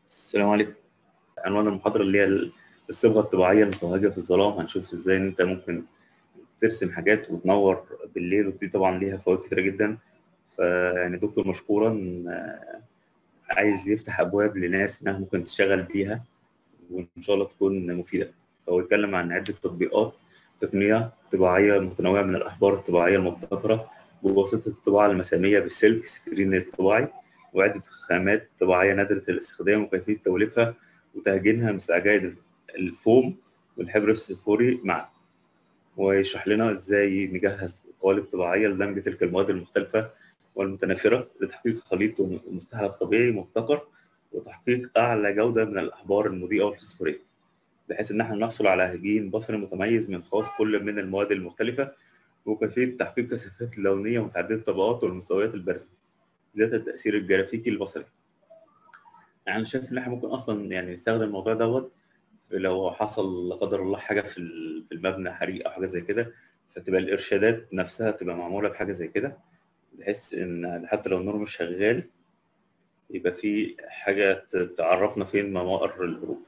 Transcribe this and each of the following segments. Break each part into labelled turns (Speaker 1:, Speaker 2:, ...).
Speaker 1: السلام عليكم عنوان المحاضرة اللي هي الصبغة الطبيعية المتوهجة في الظلام هنشوف ازاي ان انت ممكن ترسم حاجات وتنور بالليل ودي طبعا ليها فوائد كتيرة جدا فيعني دكتور مشكورا آه، عايز يفتح ابواب لناس انها ممكن تشتغل بيها وان شاء الله تكون مفيدة فهو يتكلم عن عدة تطبيقات تقنية طباعية متنوعة من الأحبار الطباعية المبتكرة بواسطة الطباعة المسامية بالسلك سكرين الطباعي وعدة خامات طباعية نادرة الاستخدام وكيفية توليفها وتهجينها مثل عجائد الفوم والحبر الفسفوري معا ويشرح لنا ازاي نجهز قوالب طباعية لدمج تلك المواد المختلفة والمتنافرة لتحقيق خليط مستهلك طبيعي مبتكر وتحقيق أعلى جودة من الأحبار المضيئة والفسفورية بحيث إن احنا نحصل على هجين بصري متميز من خواص كل من المواد المختلفة وكيفية تحقيق كثافات لونية متعددة الطبقات والمستويات البارزة ذات التأثير الجرافيكي البصري. يعني شايف إن احنا ممكن أصلا يعني نستخدم الموضوع دوت لو حصل لا قدر الله حاجة في ال- في المبنى حريق أو حاجة زي كده فتبقى الإرشادات نفسها تبقى معمولة بحاجة زي كده بحيث إن حتى لو النور مش شغال يبقى في حاجة ت- تعرفنا فين ممر الهروب.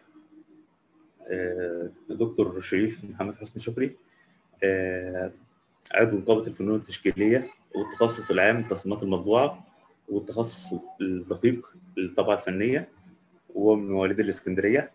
Speaker 1: آه، دكتور شريف محمد حسني شكري آه، عضو نقابة الفنون التشكيلية والتخصص العام تصميمات المطبوعة والتخصص الدقيق الطبعة الفنية وهو من مواليد الإسكندرية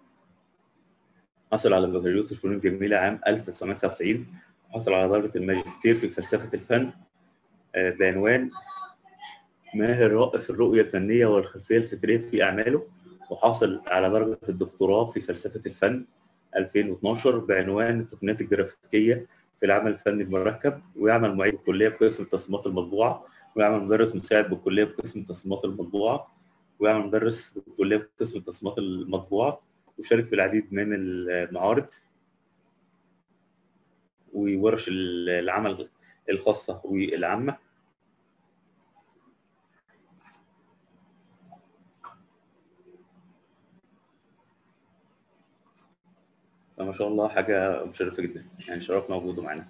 Speaker 1: حصل على بكالوريوس الفنون الجميلة عام 1999 وحصل على درجة الماجستير في فلسفة الفن آه، بعنوان ماهر رائع في الرؤية الفنية والخلفية الفكرية في أعماله وحاصل على درجة الدكتوراه في فلسفة الفن 2012 بعنوان التقنيات الجرافيكية في العمل الفني المركب ويعمل معيد بالكلية بقسم تصميمات المطبوعة ويعمل مدرس مساعد بالكلية بقسم تصميمات المطبوعة ويعمل مدرس بالكلية بقسم تصميمات المطبوعة وشارك في العديد من المعارض وورش العمل الخاصة والعامة فما شاء الله حاجة مشرفة جدا يعني شرفنا وجوده معانا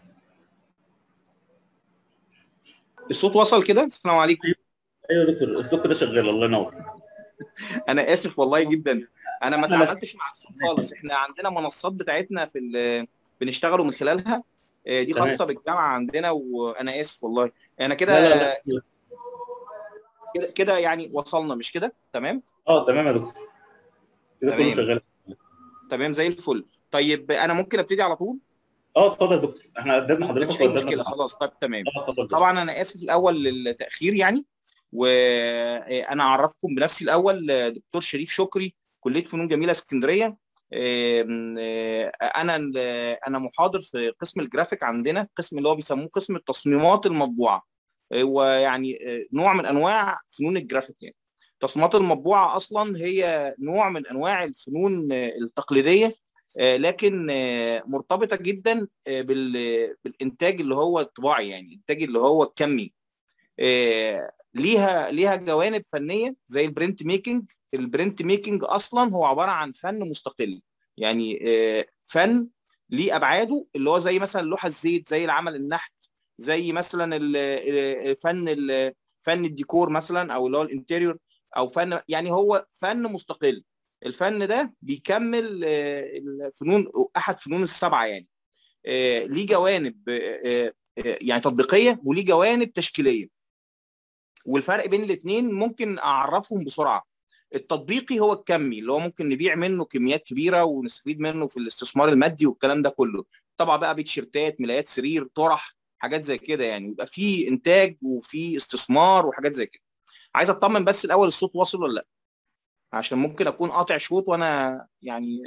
Speaker 2: الصوت وصل كده السلام عليكم
Speaker 1: ايوه يا دكتور الصوت كده شغال الله ينور
Speaker 2: انا اسف والله جدا انا ما
Speaker 1: لا، لا.
Speaker 2: تعاملتش مع الصوت خالص احنا عندنا منصات بتاعتنا في ال- بنشتغلوا من خلالها آه، دي
Speaker 1: تمام.
Speaker 2: خاصه بالجامعه عندنا وانا اسف والله انا
Speaker 1: لا
Speaker 2: كده
Speaker 1: لا لا
Speaker 2: كده كده يعني وصلنا مش كده تمام
Speaker 1: اه تمام يا دكتور كده كله
Speaker 2: تمام.
Speaker 1: شغال
Speaker 2: تمام زي الفل طيب انا ممكن ابتدي على طول
Speaker 1: اه اتفضل يا دكتور احنا قدمنا حضرتك
Speaker 2: مفيش اي
Speaker 1: وقدمنا
Speaker 2: مشكله خلاص طيب تمام
Speaker 1: اه اتفضل يا دكتور.
Speaker 2: طبعا انا اسف الاول للتاخير يعني وانا اعرفكم بنفسي الاول دكتور شريف شكري كليه فنون جميله اسكندريه آم، آه، انا انا محاضر في قسم الجرافيك عندنا قسم اللي هو بيسموه قسم التصميمات المطبوعه آه، ويعني آه، نوع من انواع فنون الجرافيك يعني التصميمات المطبوعه اصلا هي نوع من انواع الفنون آه، التقليديه آه، لكن آه، مرتبطه جدا آه، بال- بالانتاج اللي هو الطباعي يعني الانتاج اللي هو الكمي آه، ليها ليها جوانب فنيه زي البرنت ميكنج البرنت ميكنج اصلا هو عباره عن فن مستقل يعني آه، فن ليه ابعاده اللي هو زي مثلا لوحه الزيت زي العمل النحت زي مثلا ال- ال- فن ال- فن الديكور مثلا او اللي هو الانتيريور او فن يعني هو فن مستقل الفن ده بيكمل آه، الفنون احد فنون السبعه يعني آه، ليه جوانب آه، آه، يعني تطبيقيه وليه جوانب تشكيليه والفرق بين الاثنين ممكن اعرفهم بسرعه التطبيقي هو الكمي اللي هو ممكن نبيع منه كميات كبيره ونستفيد منه في الاستثمار المادي والكلام ده كله طبعا بقى بتيشيرتات ملايات سرير طرح حاجات زي كده يعني يبقى في انتاج وفي استثمار وحاجات زي كده عايز اطمن بس الاول الصوت واصل ولا لا عشان ممكن اكون قاطع شوط وانا يعني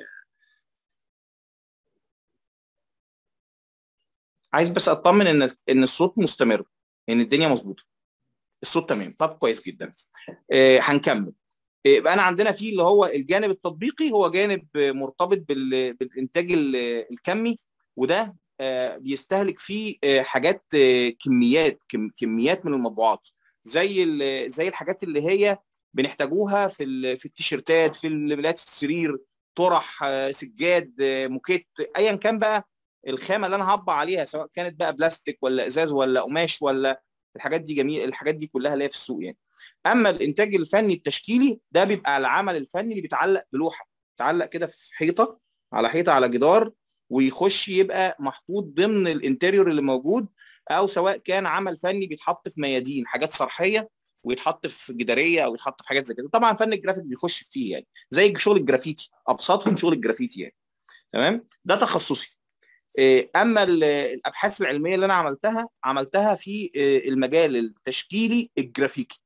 Speaker 2: عايز بس اطمن ان ان الصوت مستمر ان الدنيا مظبوطه الصوت تمام طب كويس جدا آه هنكمل آه، يبقى انا عندنا في اللي هو الجانب التطبيقي هو جانب آه، مرتبط بال- بالانتاج ال- الكمي وده آه، بيستهلك فيه آه، حاجات آه، كميات كم- كميات من المطبوعات زي ال- زي الحاجات اللي هي بنحتاجوها في ال- في التيشيرتات في الملايات السرير طرح آه، سجاد آه، موكيت ايا كان بقى الخامه اللي انا هطبع عليها سواء كانت بقى بلاستيك ولا ازاز ولا قماش ولا الحاجات دي جميل الحاجات دي كلها اللي هي في السوق يعني اما الانتاج الفني التشكيلي ده بيبقى العمل الفني اللي بيتعلق بلوحه بيتعلق كده في حيطه على حيطه على جدار ويخش يبقى محطوط ضمن الانتريور اللي موجود او سواء كان عمل فني بيتحط في ميادين حاجات صرحيه ويتحط في جداريه او يتحط في حاجات زي كده طبعا فن الجرافيك بيخش فيه يعني زي شغل الجرافيتي ابسطهم شغل الجرافيتي يعني تمام ده تخصصي اما الابحاث العلميه اللي انا عملتها عملتها في المجال التشكيلي الجرافيكي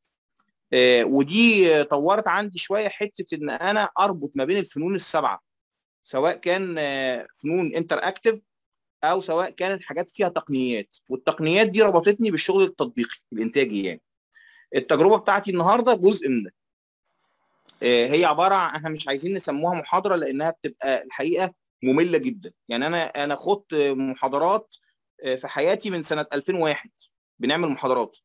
Speaker 2: ودي طورت عندي شويه حته ان انا اربط ما بين الفنون السبعه سواء كان فنون انتر اكتف او سواء كانت حاجات فيها تقنيات والتقنيات دي ربطتني بالشغل التطبيقي الانتاجي يعني التجربه بتاعتي النهارده جزء من ده هي عباره عن احنا مش عايزين نسموها محاضره لانها بتبقى الحقيقه ممله جدا يعني انا انا خدت محاضرات في حياتي من سنه 2001 بنعمل محاضرات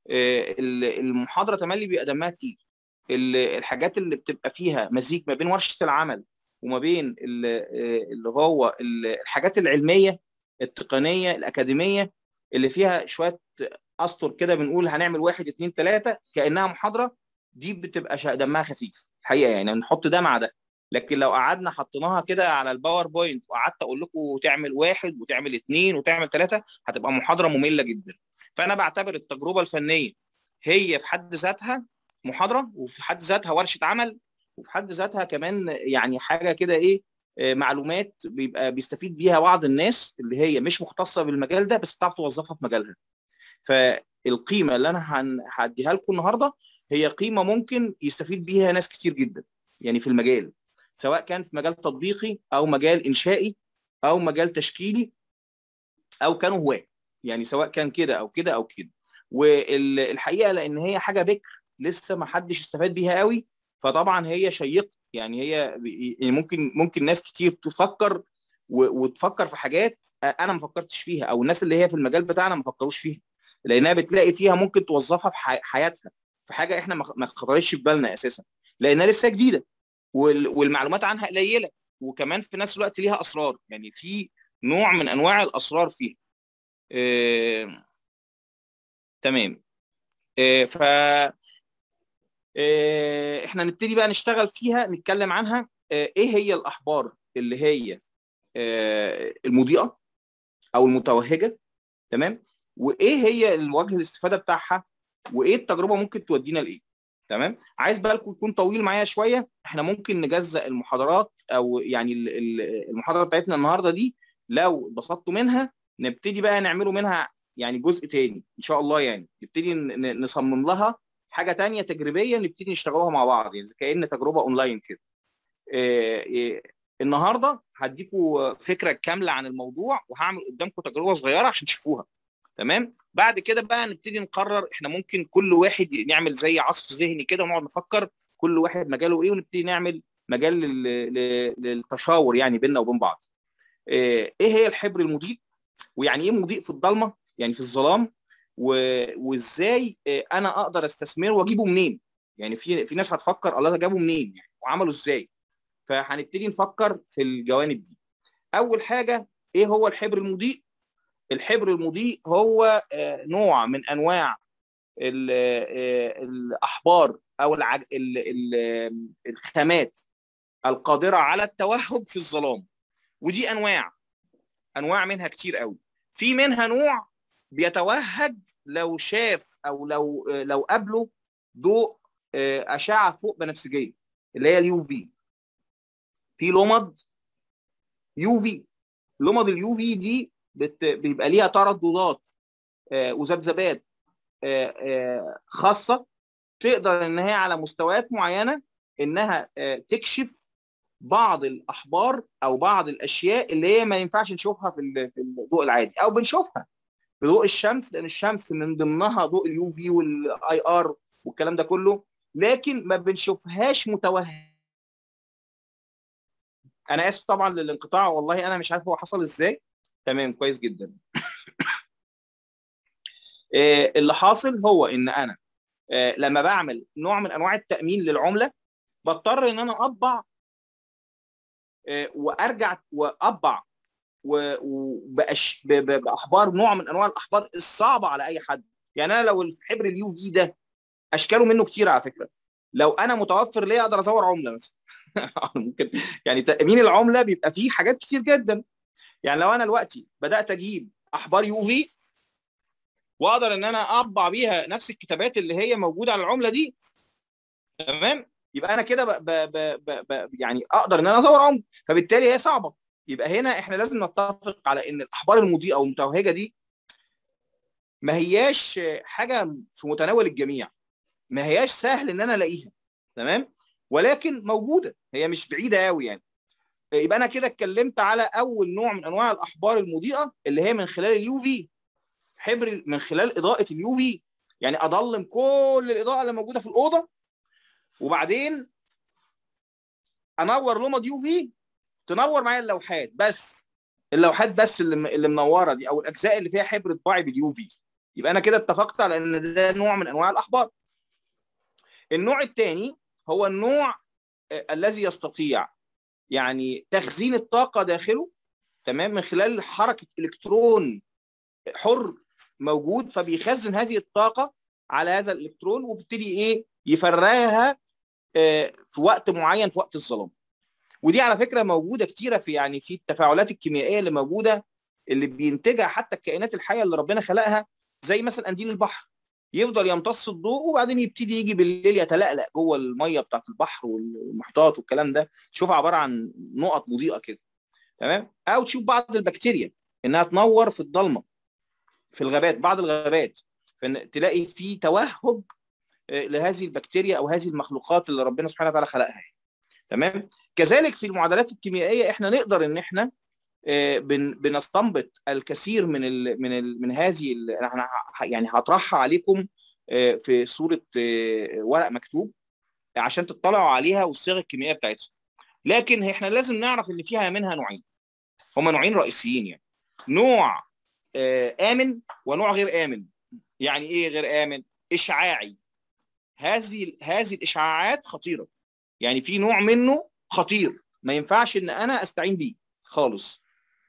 Speaker 2: المحاضره تملي بيبقى دمها تقيل الحاجات اللي بتبقى فيها مزيج ما بين ورشه العمل وما بين اللي هو الحاجات العلميه التقنيه الاكاديميه اللي فيها شويه اسطر كده بنقول هنعمل واحد اتنين تلاته كانها محاضره دي بتبقى دمها خفيف الحقيقه يعني نحط ده مع ده لكن لو قعدنا حطيناها كده على الباوربوينت وقعدت اقول لكم تعمل واحد وتعمل اثنين وتعمل ثلاثه هتبقى محاضره ممله جدا فانا بعتبر التجربه الفنيه هي في حد ذاتها محاضره وفي حد ذاتها ورشه عمل وفي حد ذاتها كمان يعني حاجه كده ايه معلومات بيبقى بيستفيد بيها بعض الناس اللي هي مش مختصه بالمجال ده بس بتعرف توظفها في مجالها فالقيمه اللي انا هديها لكم النهارده هي قيمه ممكن يستفيد بيها ناس كتير جدا يعني في المجال سواء كان في مجال تطبيقي او مجال انشائي او مجال تشكيلي او كانوا هواه يعني سواء كان كده او كده او كده والحقيقه لان هي حاجه بكر لسه ما حدش استفاد بيها قوي فطبعا هي شيقه يعني هي ممكن ممكن ناس كتير تفكر وتفكر في حاجات انا ما فكرتش فيها او الناس اللي هي في المجال بتاعنا ما فكروش فيها لانها بتلاقي فيها ممكن توظفها في حياتها في حاجه احنا ما خطرتش في بالنا اساسا لانها لسه جديده والمعلومات عنها قليله وكمان في نفس الوقت ليها اسرار يعني في نوع من انواع الاسرار فيها آه، تمام آه، ف آه، احنا نبتدي بقى نشتغل فيها نتكلم عنها آه، ايه هي الاحبار اللي هي آه، المضيئه او المتوهجه تمام وايه هي الوجه الاستفاده بتاعها وايه التجربه ممكن تودينا لايه تمام عايز بالكم يكون طويل معايا شويه احنا ممكن نجزأ المحاضرات او يعني المحاضره بتاعتنا النهارده دي لو اتبسطتوا منها نبتدي بقى نعمله منها يعني جزء تاني ان شاء الله يعني نبتدي نصمم لها حاجه تانية تجريبيه نبتدي نشتغلوها مع بعض يعني كأن تجربه اونلاين كده إيه إيه النهارده هديكم فكره كامله عن الموضوع وهعمل قدامكم تجربه صغيره عشان تشوفوها تمام بعد كده بقى نبتدي نقرر احنا ممكن كل واحد نعمل زي عصف ذهني كده ونقعد نفكر كل واحد مجاله ايه ونبتدي نعمل مجال للتشاور يعني بيننا وبين بعض ايه هي الحبر المضيء ويعني ايه مضيء في الضلمه يعني في الظلام وازاي انا اقدر استثمره واجيبه منين يعني في في ناس هتفكر الله ده جابه منين يعني وعمله ازاي فهنبتدي نفكر في الجوانب دي اول حاجه ايه هو الحبر المضيء الحبر المضيء هو نوع من انواع الاحبار او العج... الخامات القادره على التوهج في الظلام ودي انواع انواع منها كتير قوي في منها نوع بيتوهج لو شاف او لو لو قابله ضوء اشعه فوق بنفسجيه اللي هي اليو في في لمض يو في لمض اليو في دي بت... بيبقى ليها ترددات وذبذبات خاصه تقدر ان هي على مستويات معينه انها تكشف بعض الاحبار او بعض الاشياء اللي هي ما ينفعش نشوفها في الضوء العادي او بنشوفها في ضوء الشمس لان الشمس من ضمنها ضوء اليو في والاي ار والكلام ده كله لكن ما بنشوفهاش متوهج انا اسف طبعا للانقطاع والله انا مش عارف هو حصل ازاي تمام كويس جدا اللي حاصل هو ان انا لما بعمل نوع من انواع التامين للعمله بضطر ان انا اطبع وارجع واطبع وبأش... باحبار نوع من انواع الاحبار الصعبه على اي حد يعني انا لو الحبر اليو في ده اشكاله منه كتير على فكره لو انا متوفر ليا اقدر ازور عمله مثلا ممكن يعني تامين العمله بيبقى فيه حاجات كتير جدا يعني لو انا دلوقتي بدات اجيب احبار يو في واقدر ان انا اطبع بيها نفس الكتابات اللي هي موجوده على العمله دي تمام يبقى انا كده ب... ب... ب... ب... يعني اقدر ان انا ازور عمله فبالتالي هي صعبه يبقى هنا احنا لازم نتفق على ان الاحبار المضيئه والمتوهجه دي ما هياش حاجه في متناول الجميع ما هياش سهل ان انا الاقيها تمام ولكن موجوده هي مش بعيده قوي يعني يبقى انا كده اتكلمت على اول نوع من انواع الاحبار المضيئه اللي هي من خلال اليو في حبر من خلال اضاءه اليو في يعني اضلم كل الاضاءه اللي موجوده في الاوضه وبعدين انور لمض يو في تنور معايا اللوحات بس اللوحات بس اللي اللي منوره دي او الاجزاء اللي فيها حبر طباعي باليو في يبقى انا كده اتفقت على ان ده نوع من انواع الاحبار النوع الثاني هو النوع الذي يستطيع يعني تخزين الطاقه داخله تمام من خلال حركه الكترون حر موجود فبيخزن هذه الطاقه على هذا الالكترون وبيبتدي ايه يفرغها في وقت معين في وقت الظلام ودي على فكره موجوده كتيره في يعني في التفاعلات الكيميائيه اللي موجوده اللي بينتجها حتى الكائنات الحيه اللي ربنا خلقها زي مثلا قنديل البحر يفضل يمتص الضوء وبعدين يبتدي يجي بالليل يتلألأ جوه الميه بتاعت البحر والمحيطات والكلام ده تشوفها عباره عن نقط مضيئه كده تمام او تشوف بعض البكتيريا انها تنور في الضلمه في الغابات بعض الغابات تلاقي في توهج لهذه البكتيريا او هذه المخلوقات اللي ربنا سبحانه وتعالى خلقها تمام كذلك في المعادلات الكيميائيه احنا نقدر ان احنا بنستنبط الكثير من ال من ال من هذه انا يعني هطرحها عليكم في صوره ورق مكتوب عشان تطلعوا عليها والصيغ الكيميائيه بتاعتها لكن احنا لازم نعرف ان فيها منها نوعين هما نوعين رئيسيين يعني نوع امن ونوع غير امن يعني ايه غير امن اشعاعي هذه هذه الاشعاعات خطيره يعني في نوع منه خطير ما ينفعش ان انا استعين بيه خالص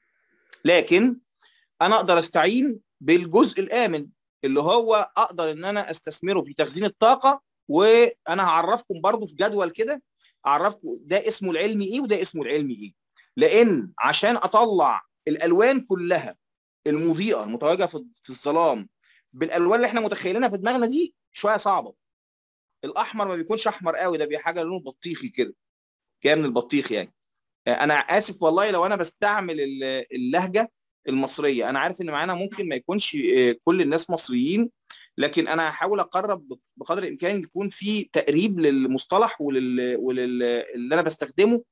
Speaker 2: لكن انا اقدر استعين بالجزء الامن اللي هو اقدر ان انا استثمره في تخزين الطاقه وانا هعرفكم برضو في جدول كده اعرفكم ده اسمه العلمي ايه وده اسمه العلمي ايه لان عشان اطلع الالوان كلها المضيئه المتواجده في الظلام بالالوان اللي احنا متخيلينها في دماغنا دي شويه صعبه الاحمر ما بيكونش احمر قوي ده بيبقى حاجه لونه بطيخي كده جايه من البطيخ يعني انا اسف والله لو انا بستعمل اللهجه المصريه انا عارف ان معانا ممكن ما يكونش كل الناس مصريين لكن انا هحاول اقرب بقدر الامكان يكون في تقريب للمصطلح ولل, ولل... اللي انا بستخدمه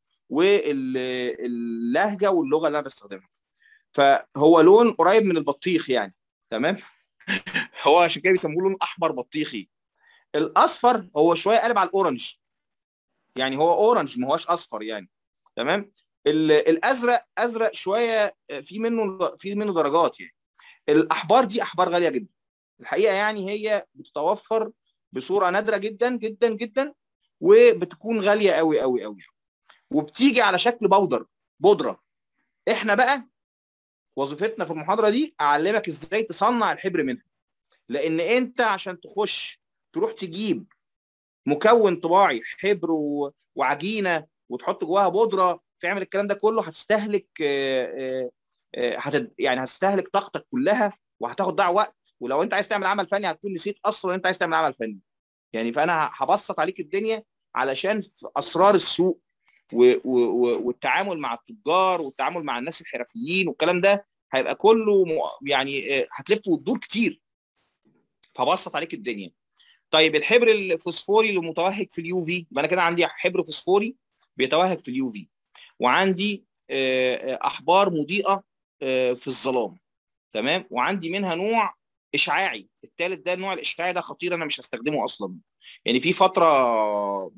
Speaker 2: واللهجه واللغه اللي انا بستخدمها فهو لون قريب من البطيخ يعني تمام هو عشان كده بيسموه لون احمر بطيخي الاصفر هو شويه قلب على الاورنج يعني هو اورنج ما هوش اصفر يعني تمام الازرق ازرق شويه في منه في منه درجات يعني الاحبار دي احبار غاليه جدا الحقيقه يعني هي بتتوفر بصوره نادره جدا جدا جدا وبتكون غاليه قوي قوي قوي وبتيجي على شكل بودر بودره احنا بقى وظيفتنا في المحاضره دي اعلمك ازاي تصنع الحبر منها لان انت عشان تخش تروح تجيب مكون طباعي حبر و... وعجينه وتحط جواها بودره تعمل الكلام ده كله هتستهلك هتد... يعني هتستهلك طاقتك كلها وهتاخد ضاع وقت ولو انت عايز تعمل عمل فني هتكون نسيت اصلا انت عايز تعمل عمل فني يعني فانا هبسط عليك الدنيا علشان في اسرار السوق و... و... والتعامل مع التجار والتعامل مع الناس الحرفيين والكلام ده هيبقى كله م... يعني هتلف وتدور كتير فبسط عليك الدنيا طيب الحبر الفوسفوري اللي متوهج في اليو في يبقى انا كده عندي حبر فوسفوري بيتوهج في اليو في وعندي احبار مضيئه في الظلام تمام وعندي منها نوع اشعاعي الثالث ده النوع الاشعاعي ده خطير انا مش هستخدمه اصلا يعني في فتره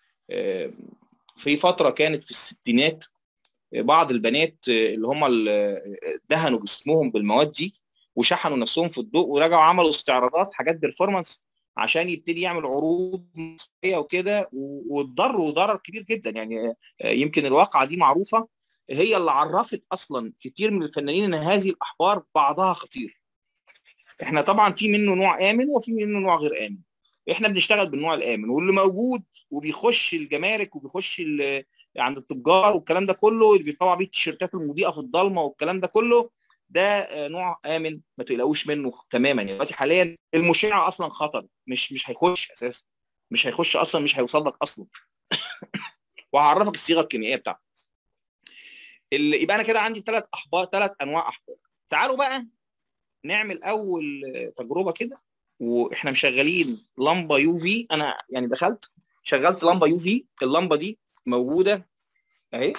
Speaker 2: في فتره كانت في الستينات بعض البنات اللي هم دهنوا جسمهم بالمواد دي وشحنوا نفسهم في الضوء ورجعوا عملوا استعراضات حاجات بيرفورمانس عشان يبتدي يعمل عروض موسيقيه وكده واتضروا ضرر كبير جدا يعني يمكن الواقعه دي معروفه هي اللي عرفت اصلا كتير من الفنانين ان هذه الاحبار بعضها خطير احنا طبعا في منه نوع امن وفي منه نوع غير امن احنا بنشتغل بالنوع الامن واللي موجود وبيخش الجمارك وبيخش عند التجار والكلام ده كله اللي بيطلع بيه التيشيرتات المضيئه في الضلمه والكلام ده كله ده نوع امن ما تقلقوش منه تماما يعني دلوقتي حاليا المشع اصلا خطر مش مش هيخش اساسا مش هيخش اصلا مش هيوصل لك اصلا وهعرفك الصيغه الكيميائيه بتاعته اللي يبقى انا كده عندي ثلاث احبار ثلاث انواع احبار تعالوا بقى نعمل اول تجربه كده واحنا مشغلين لمبه يو في انا يعني دخلت شغلت لمبه يو في اللمبه دي موجوده اهي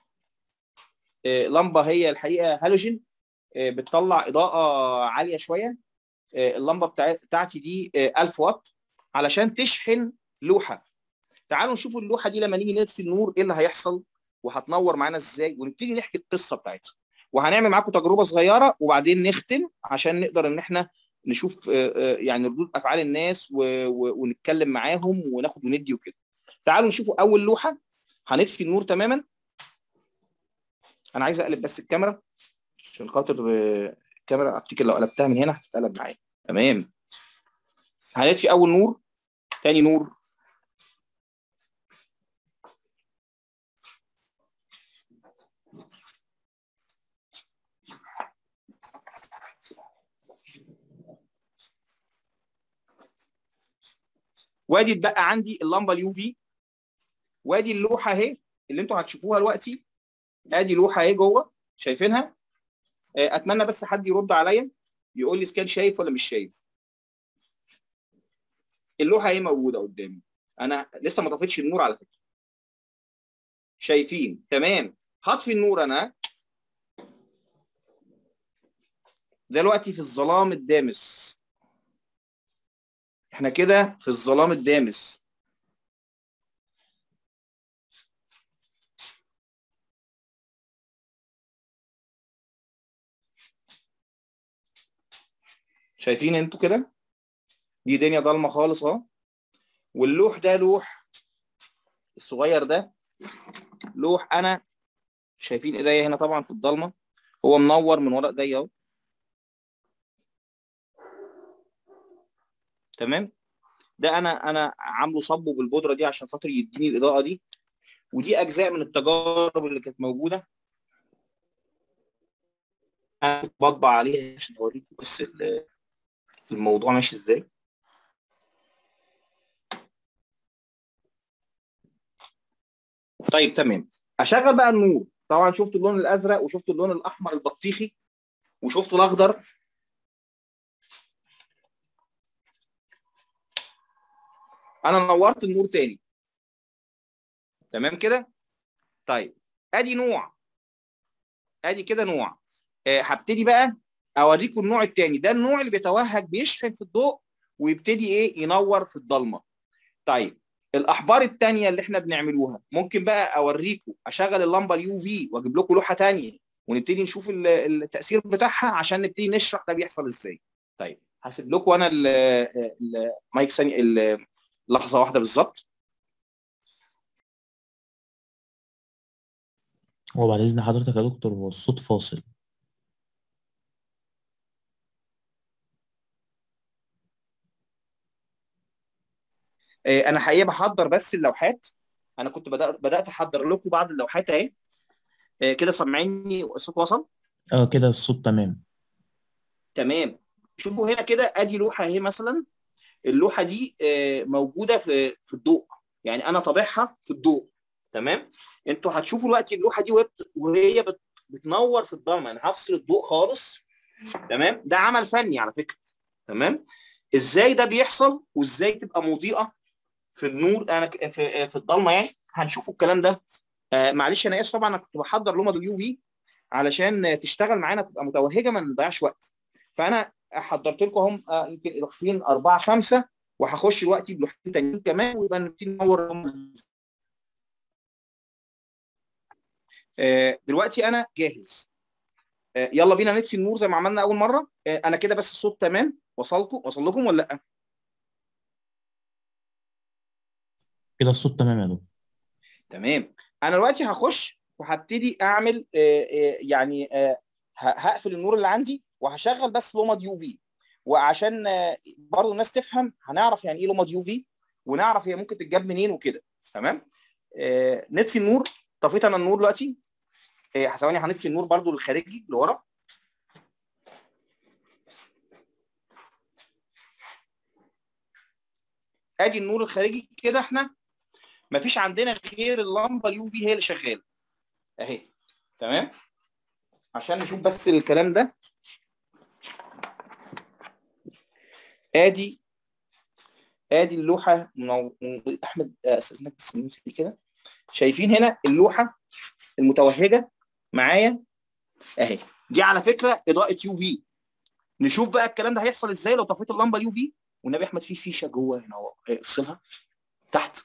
Speaker 2: لمبه هي الحقيقه هالوجين بتطلع اضاءه عاليه شويه اللمبه بتاعتي دي 1000 واط علشان تشحن لوحه تعالوا نشوف اللوحه دي لما نيجي نطفي النور ايه اللي هيحصل وهتنور معانا ازاي ونبتدي نحكي القصه بتاعتها وهنعمل معاكم تجربه صغيره وبعدين نختم عشان نقدر ان احنا نشوف يعني ردود افعال الناس ونتكلم معاهم وناخد وندي وكده تعالوا نشوفوا اول لوحه هنطفي النور تماما انا عايز اقلب بس الكاميرا عشان خاطر الكاميرا افتكر لو قلبتها من هنا هتتقلب معايا تمام هنطفي اول نور تاني نور وادي اتبقى عندي اللمبه اليو في وادي اللوحه اهي اللي انتوا هتشوفوها دلوقتي ادي لوحه اهي جوه شايفينها اتمنى بس حد يرد عليا يقول لي كان شايف ولا مش شايف اللوحه اهي موجوده قدامي انا لسه ما طفيتش النور على فكره شايفين تمام هطفي النور انا دلوقتي في الظلام الدامس احنا كده في الظلام الدامس شايفين انتوا كده دي دنيا ضلمه خالص اهو واللوح ده لوح الصغير ده لوح انا شايفين ايديا هنا طبعا في الضلمه هو منور من ورا ايديا اهو تمام ده انا انا عامله صبه بالبودره دي عشان خاطر يديني الاضاءه دي ودي اجزاء من التجارب اللي كانت موجوده انا كنت بطبع عليها عشان اوريكم بس الموضوع ماشي ازاي طيب تمام اشغل بقى النور طبعا شفتوا اللون الازرق وشفتوا اللون الاحمر البطيخي وشفتوا الاخضر انا نورت النور تاني تمام كده طيب ادي نوع ادي كده نوع أه هبتدي بقى اوريكم النوع التاني ده النوع اللي بيتوهج بيشحن في الضوء ويبتدي ايه ينور في الضلمه طيب الاحبار التانية اللي احنا بنعملوها ممكن بقى اوريكم اشغل اللمبه اليو في واجيب لكم لوحه تانية ونبتدي نشوف التاثير بتاعها عشان نبتدي نشرح ده بيحصل ازاي طيب هسيب لكم انا المايك ثانيه لحظه واحده بالظبط
Speaker 3: هو بعد اذن حضرتك يا دكتور هو الصوت فاصل
Speaker 2: انا حقيقه بحضر بس اللوحات انا كنت بدات بدات احضر لكم بعض اللوحات اهي كده سامعيني الصوت وصل
Speaker 3: اه كده الصوت تمام
Speaker 2: تمام شوفوا هنا كده ادي لوحه اهي مثلا اللوحه دي موجوده في في الضوء يعني انا طابعها في الضوء تمام انتوا هتشوفوا دلوقتي اللوحه دي وهي بتنور في الضلمه انا هفصل الضوء خالص تمام ده عمل فني على فكره تمام ازاي ده بيحصل وازاي تبقى مضيئه في النور انا في, في الضلمه يعني هنشوفوا الكلام ده آه معلش انا اسف طبعا انا كنت بحضر لمض اليو في علشان تشتغل معانا تبقى متوهجه ما نضيعش وقت فانا حضرت لكم هم آه يمكن لوحتين اربعه خمسه وهخش دلوقتي بلوحتين تانيين كمان ويبقى نبتدي ننور آه دلوقتي انا جاهز آه يلا بينا نطفي النور زي ما عملنا اول مره آه انا كده بس الصوت تمام وصلكم وصل لكم ولا لا
Speaker 3: كده الصوت تمام يا دكتور
Speaker 2: تمام انا دلوقتي هخش وهبتدي اعمل آه آه يعني آه هقفل النور اللي عندي وهشغل بس لمض يو في وعشان آه، برضه الناس تفهم هنعرف يعني ايه لمض يو في ونعرف هي ممكن تتجاب منين وكده تمام آه، نطفي النور طفيت انا النور دلوقتي آه، ثواني هنطفي النور برضه الخارجي لورا ادي النور الخارجي كده احنا مفيش عندنا غير اللمبه اليو في هي اللي شغاله اهي تمام عشان نشوف بس الكلام ده ادي ادي اللوحه منو... من- احمد آه، استاذنك بس نمسك دي كده شايفين هنا اللوحه المتوهجه معايا اهي دي على فكره اضاءه يو في نشوف بقى الكلام ده هيحصل ازاي لو طفيت اللمبه اليو في والنبي احمد في فيشه جوه هنا اهو إيه، افصلها تحت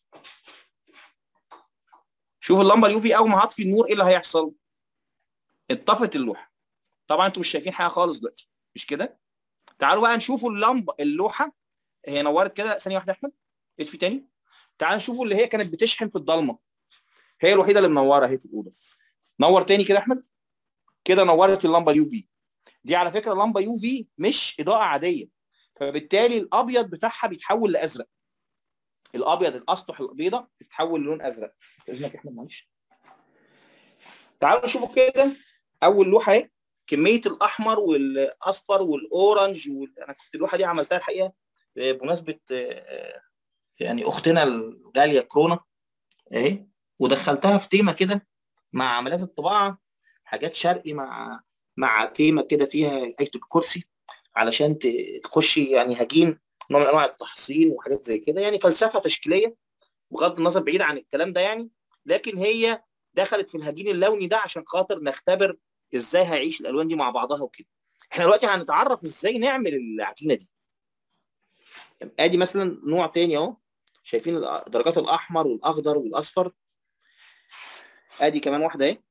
Speaker 2: شوف اللمبه اليو في اول ما هطفي النور ايه اللي هيحصل اتطفت اللوحه طبعا انتوا مش شايفين حاجه خالص دلوقتي مش كده تعالوا بقى نشوفوا اللمبه اللوحه هي نورت كده ثانيه واحده يا احمد اطفي تاني تعالوا نشوفوا اللي هي كانت بتشحن في الضلمه هي الوحيده اللي منوره اهي في الاوضه نور تاني كده يا احمد كده نورت اللمبه اليو في دي على فكره لمبه يو في مش اضاءه عاديه فبالتالي الابيض بتاعها بيتحول لازرق الابيض الاسطح البيضاء بتتحول للون ازرق استاذنك يا احمد معلش تعالوا نشوفوا كده اول لوحه اهي كميه الاحمر والاصفر والاورنج وال... انا كنت اللوحه دي عملتها الحقيقه آه، بمناسبه آه، يعني اختنا الغاليه كورونا اهي ودخلتها في تيمه كده مع عمليات الطباعه حاجات شرقي مع مع تيمه كده فيها ايه الكرسي علشان ت- تخشي يعني هجين نوع من انواع التحصين وحاجات زي كده يعني فلسفه تشكيليه بغض النظر بعيد عن الكلام ده يعني لكن هي دخلت في الهجين اللوني ده عشان خاطر نختبر ازاي هيعيش الالوان دي مع بعضها وكده احنا دلوقتي هنتعرف ازاي نعمل العجينه دي ادي مثلا نوع تاني اهو شايفين الأ- درجات الاحمر والاخضر والاصفر ادي كمان واحده اهي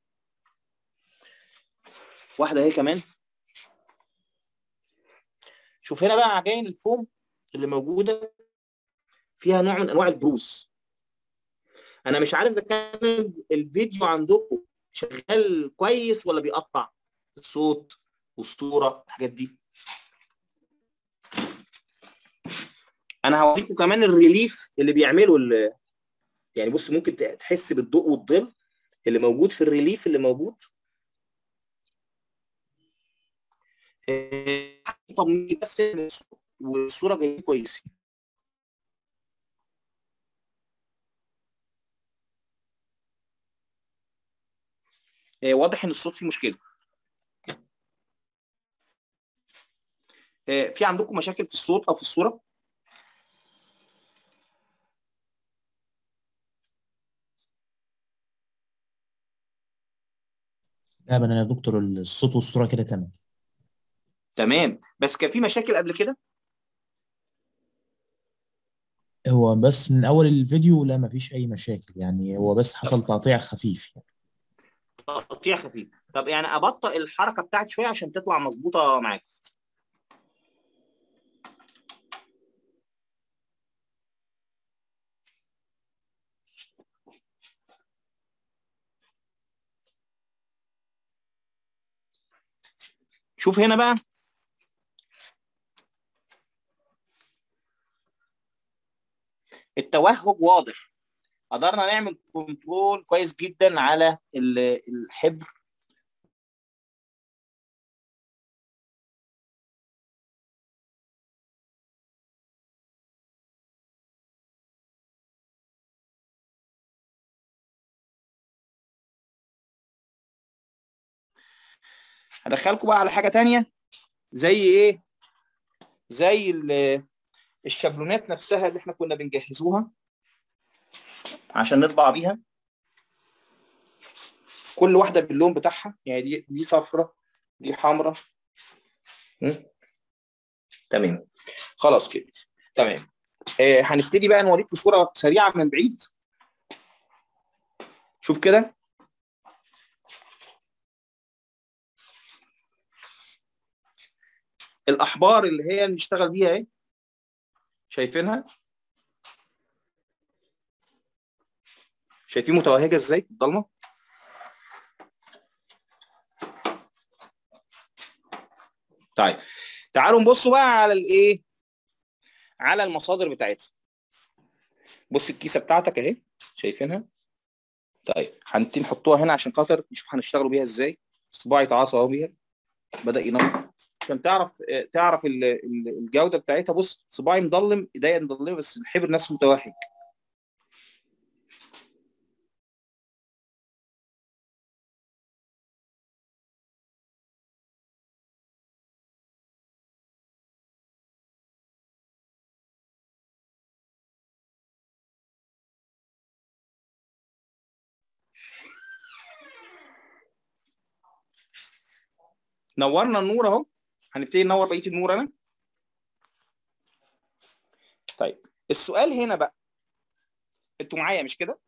Speaker 2: واحده اهي كمان شوف هنا بقى عجائن الفوم اللي موجوده فيها نوع من انواع البروز انا مش عارف اذا كان الفيديو عندكم شغال كويس ولا بيقطع الصوت والصوره الحاجات دي انا هوريكم كمان الريليف اللي بيعمله ال- يعني بص ممكن تحس بالضوء والظل اللي موجود في الريليف اللي موجود آه، طمني بس إن الصوت والصوره جايين كويسين آه، واضح ان الصوت فيه مشكله آه، في عندكم مشاكل في الصوت او في الصوره
Speaker 3: لا ابدا يا دكتور الصوت والصوره كده تمام
Speaker 2: تمام بس كان في مشاكل قبل كده
Speaker 3: هو بس من اول الفيديو لا مفيش اي مشاكل يعني هو بس حصل تقطيع خفيف يعني.
Speaker 2: تقطيع خفيف طب يعني ابطئ الحركه بتاعتي شويه عشان تطلع مظبوطه معاك شوف هنا بقى التوهج واضح قدرنا نعمل كنترول كويس جدا على ال- الحبر هدخلكم بقى على حاجه تانية زي ايه زي ال- الشابلونات نفسها اللي احنا كنا بنجهزوها عشان نطبع بيها كل واحده باللون بتاعها يعني دي دي صفرة دي حمراء تمام خلاص كده تمام آه هنبتدي بقى نوريكم صوره سريعه من بعيد شوف كده الاحبار اللي هي نشتغل بيها اهي شايفينها شايفين متوهجه ازاي في الضلمه طيب تعالوا نبصوا بقى على الايه على المصادر بتاعتها بص الكيسه بتاعتك اهي شايفينها طيب هنبتدي نحطوها هنا عشان خاطر نشوف هنشتغلوا بيها ازاي صباعي اتعصى اهو بيها بدا ينور عشان تعرف تعرف الجوده بتاعتها بص صباعي مضلم ايديا مضلمه بس الحبر نفسه متوهج نورنا النور اهو هنبتدي ننور بقيه النور انا طيب السؤال هنا بقى انتوا معايا مش كده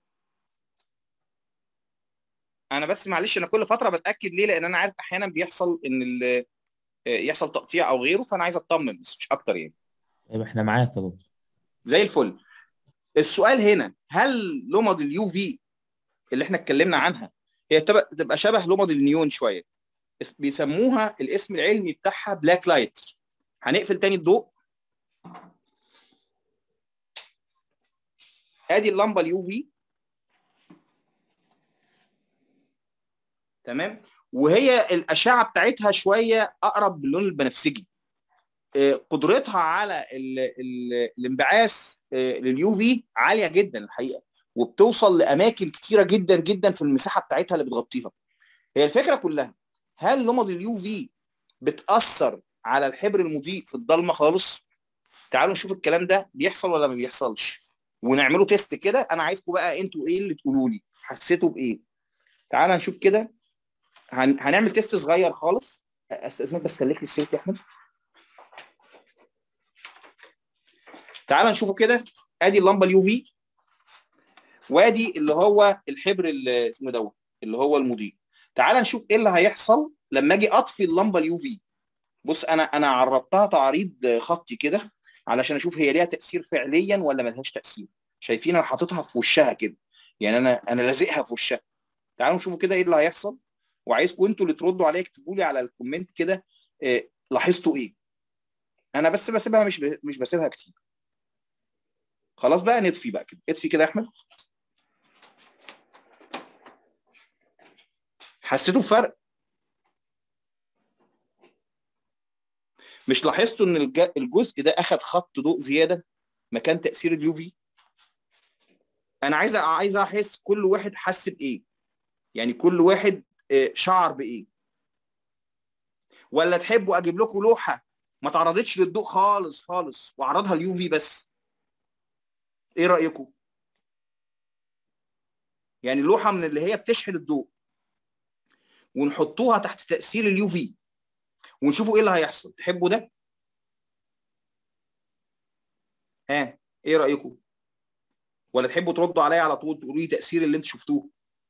Speaker 2: انا بس معلش انا كل فتره بتاكد ليه لان انا عارف احيانا بيحصل ان يحصل تقطيع او غيره فانا عايز اطمن بس مش اكتر يعني
Speaker 3: طيب احنا معاك يا دكتور
Speaker 2: زي الفل السؤال هنا هل لمض اليو في اللي احنا اتكلمنا عنها هي تبقى شبه لمض النيون شويه بيسموها الاسم العلمي بتاعها بلاك لايت هنقفل تاني الضوء ادي اللمبه اليو في تمام وهي الاشعه بتاعتها شويه اقرب باللون البنفسجي قدرتها على ال ال الانبعاث لليو في عاليه جدا الحقيقه وبتوصل لاماكن كتيره جدا جدا في المساحه بتاعتها اللي بتغطيها هي الفكره كلها هل لمض اليو في بتاثر على الحبر المضيء في الضلمه خالص تعالوا نشوف الكلام ده بيحصل ولا ما بيحصلش ونعمله تيست كده انا عايزكم بقى انتوا ايه اللي تقولوا لي حسيتوا بايه تعالى نشوف كده هن... هنعمل تيست صغير خالص استاذنك بس خليك لي السيف يا احمد تعالى نشوفه كده ادي اللمبه اليو في وادي اللي هو الحبر اللي اسمه دوت اللي هو المضيء تعال نشوف ايه اللي هيحصل لما اجي اطفي اللمبه اليو في بص انا انا عرضتها تعريض خطي كده علشان اشوف هي ليها تاثير فعليا ولا ملهاش تاثير شايفين انا حاططها في وشها كده يعني انا انا لازقها في وشها تعالوا نشوفوا كده ايه اللي هيحصل وعايزكم انتوا اللي تردوا عليا اكتبوا لي على الكومنت كده إيه لاحظتوا ايه انا بس بسيبها مش ب... مش بسيبها كتير خلاص بقى نطفي بقى كده اطفي كده يا احمد حسيتوا بفرق مش لاحظتوا ان الجزء ده اخد خط ضوء زياده مكان تاثير اليو في انا عايز عايز احس كل واحد حس بايه يعني كل واحد شعر بايه ولا تحبوا اجيب لكم لوحه ما تعرضتش للضوء خالص خالص واعرضها اليو في بس ايه رايكم يعني لوحه من اللي هي بتشحن الضوء ونحطوها تحت تاثير اليو في ونشوفوا ايه اللي هيحصل تحبوا ده ها ايه رايكم ولا تحبوا تردوا عليا على طول تقولوا لي تاثير اللي انتوا شفتوه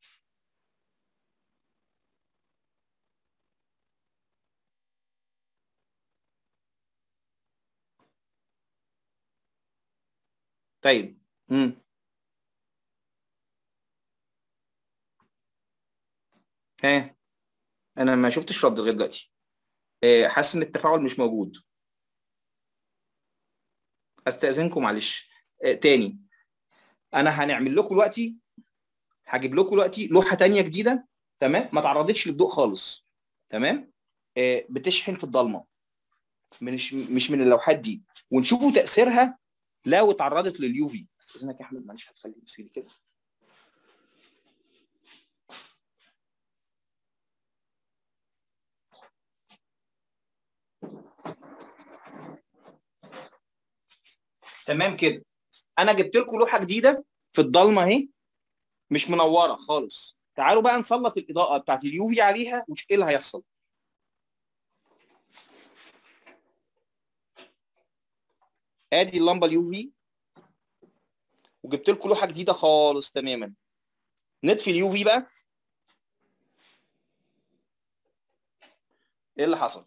Speaker 2: طيب امم ها انا ما شفتش رد لغايه دلوقتي حاسس ان التفاعل مش موجود استاذنكم معلش تاني انا هنعمل لكم دلوقتي هجيب لكم دلوقتي لوحه تانية جديده تمام ما تعرضتش للضوء خالص تمام بتشحن في الضلمه مش مش من اللوحات دي ونشوفوا تاثيرها لو اتعرضت لليو في استاذنك يا احمد معلش هتخلي نفسي كده تمام كده انا جبت لكم لوحه جديده في الضلمه اهي مش منوره خالص تعالوا بقى نسلط الاضاءه بتاعت اليو في عليها ونشوف ايه اللي هيحصل ادي اللمبه اليو في وجبت لكم لوحه جديده خالص تماما نطفي اليو في بقى ايه اللي حصل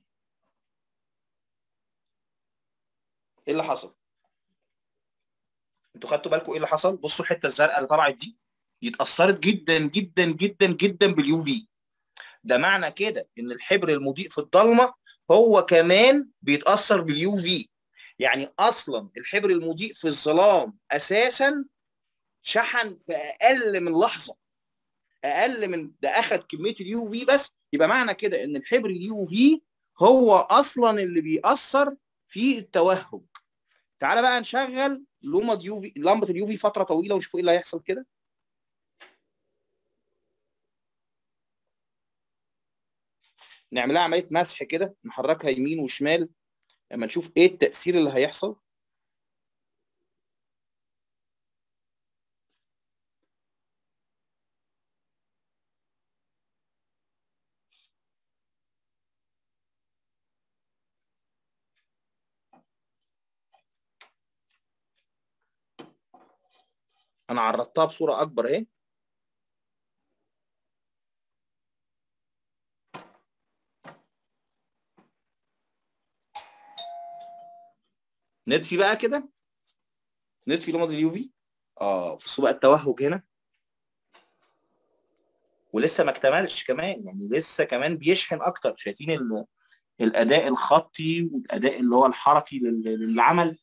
Speaker 2: ايه اللي حصل انتوا خدتوا بالكم ايه اللي حصل بصوا الحته الزرقاء اللي طلعت دي دي اتاثرت جدا جدا جدا جدا باليو في ده معنى كده ان الحبر المضيء في الضلمه هو كمان بيتاثر باليو في يعني اصلا الحبر المضيء في الظلام اساسا شحن في اقل من لحظه اقل من ده اخذ كميه اليو في بس يبقى معنى كده ان الحبر اليو في هو اصلا اللي بيأثر في التوهج تعالى بقى نشغل لمبه يو في لمبه اليو في فتره طويله ونشوف ايه اللي هيحصل كده نعملها عمليه مسح كده نحركها يمين وشمال لما نشوف ايه التأثير اللي هيحصل انا عرضتها بصوره اكبر اهي نطفي بقى كده نطفي لمض اليو في اه بصوا بقى التوهج هنا ولسه ما اكتملش كمان يعني لسه كمان بيشحن اكتر شايفين ال... الاداء الخطي والاداء اللي هو الحركي لل... للعمل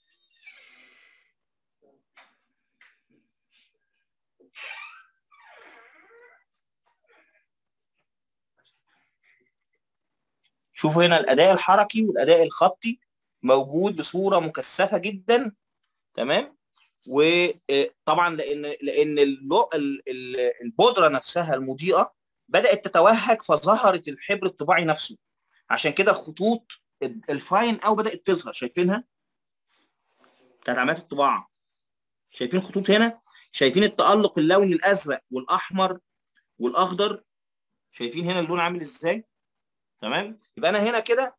Speaker 2: شوفوا هنا الاداء الحركي والاداء الخطي موجود بصوره مكثفه جدا تمام وطبعا لان لان البودره نفسها المضيئه بدات تتوهج فظهرت الحبر الطباعي نفسه عشان كده الخطوط الفاين او بدات تظهر شايفينها بتاعت عمليات الطباعه شايفين خطوط هنا شايفين التالق اللوني الازرق والاحمر والاخضر شايفين هنا اللون عامل ازاي تمام يبقى انا هنا كده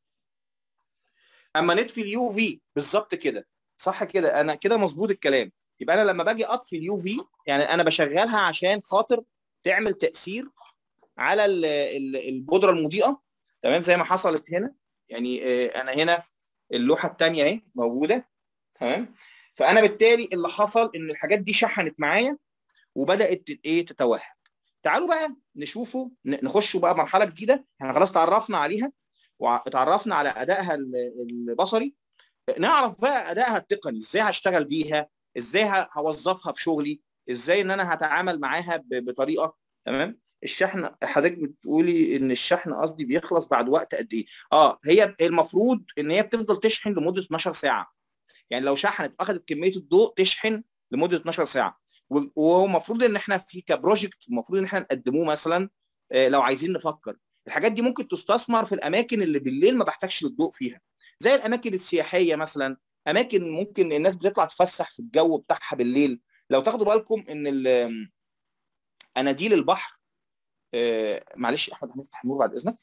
Speaker 2: اما نطفي اليو في بالظبط كده صح كده انا كده مظبوط الكلام يبقى انا لما باجي اطفي اليو في يعني انا بشغلها عشان خاطر تعمل تاثير على البودره المضيئه تمام زي ما حصلت هنا يعني انا هنا اللوحه الثانيه اهي موجوده تمام فانا بالتالي اللي حصل ان الحاجات دي شحنت معايا وبدات ايه تتوهج تعالوا بقى نشوفوا نخشوا بقى مرحله جديده احنا خلاص تعرفنا عليها واتعرفنا على ادائها البصري نعرف بقى ادائها التقني ازاي هشتغل بيها ازاي هوظفها في شغلي ازاي ان انا هتعامل معاها بطريقه تمام الشحن حضرتك بتقولي ان الشحن قصدي بيخلص بعد وقت قد ايه اه هي المفروض ان هي بتفضل تشحن لمده 12 ساعه يعني لو شحنت اخذت كميه الضوء تشحن لمده 12 ساعه وهو المفروض ان احنا في كبروجكت المفروض ان احنا نقدموه مثلا آه لو عايزين نفكر الحاجات دي ممكن تستثمر في الاماكن اللي بالليل ما بحتاجش للضوء فيها زي الاماكن السياحيه مثلا اماكن ممكن الناس بتطلع تفسح في الجو بتاعها بالليل لو تاخدوا بالكم ان اناديل البحر آه معلش احمد هنفتح النور بعد اذنك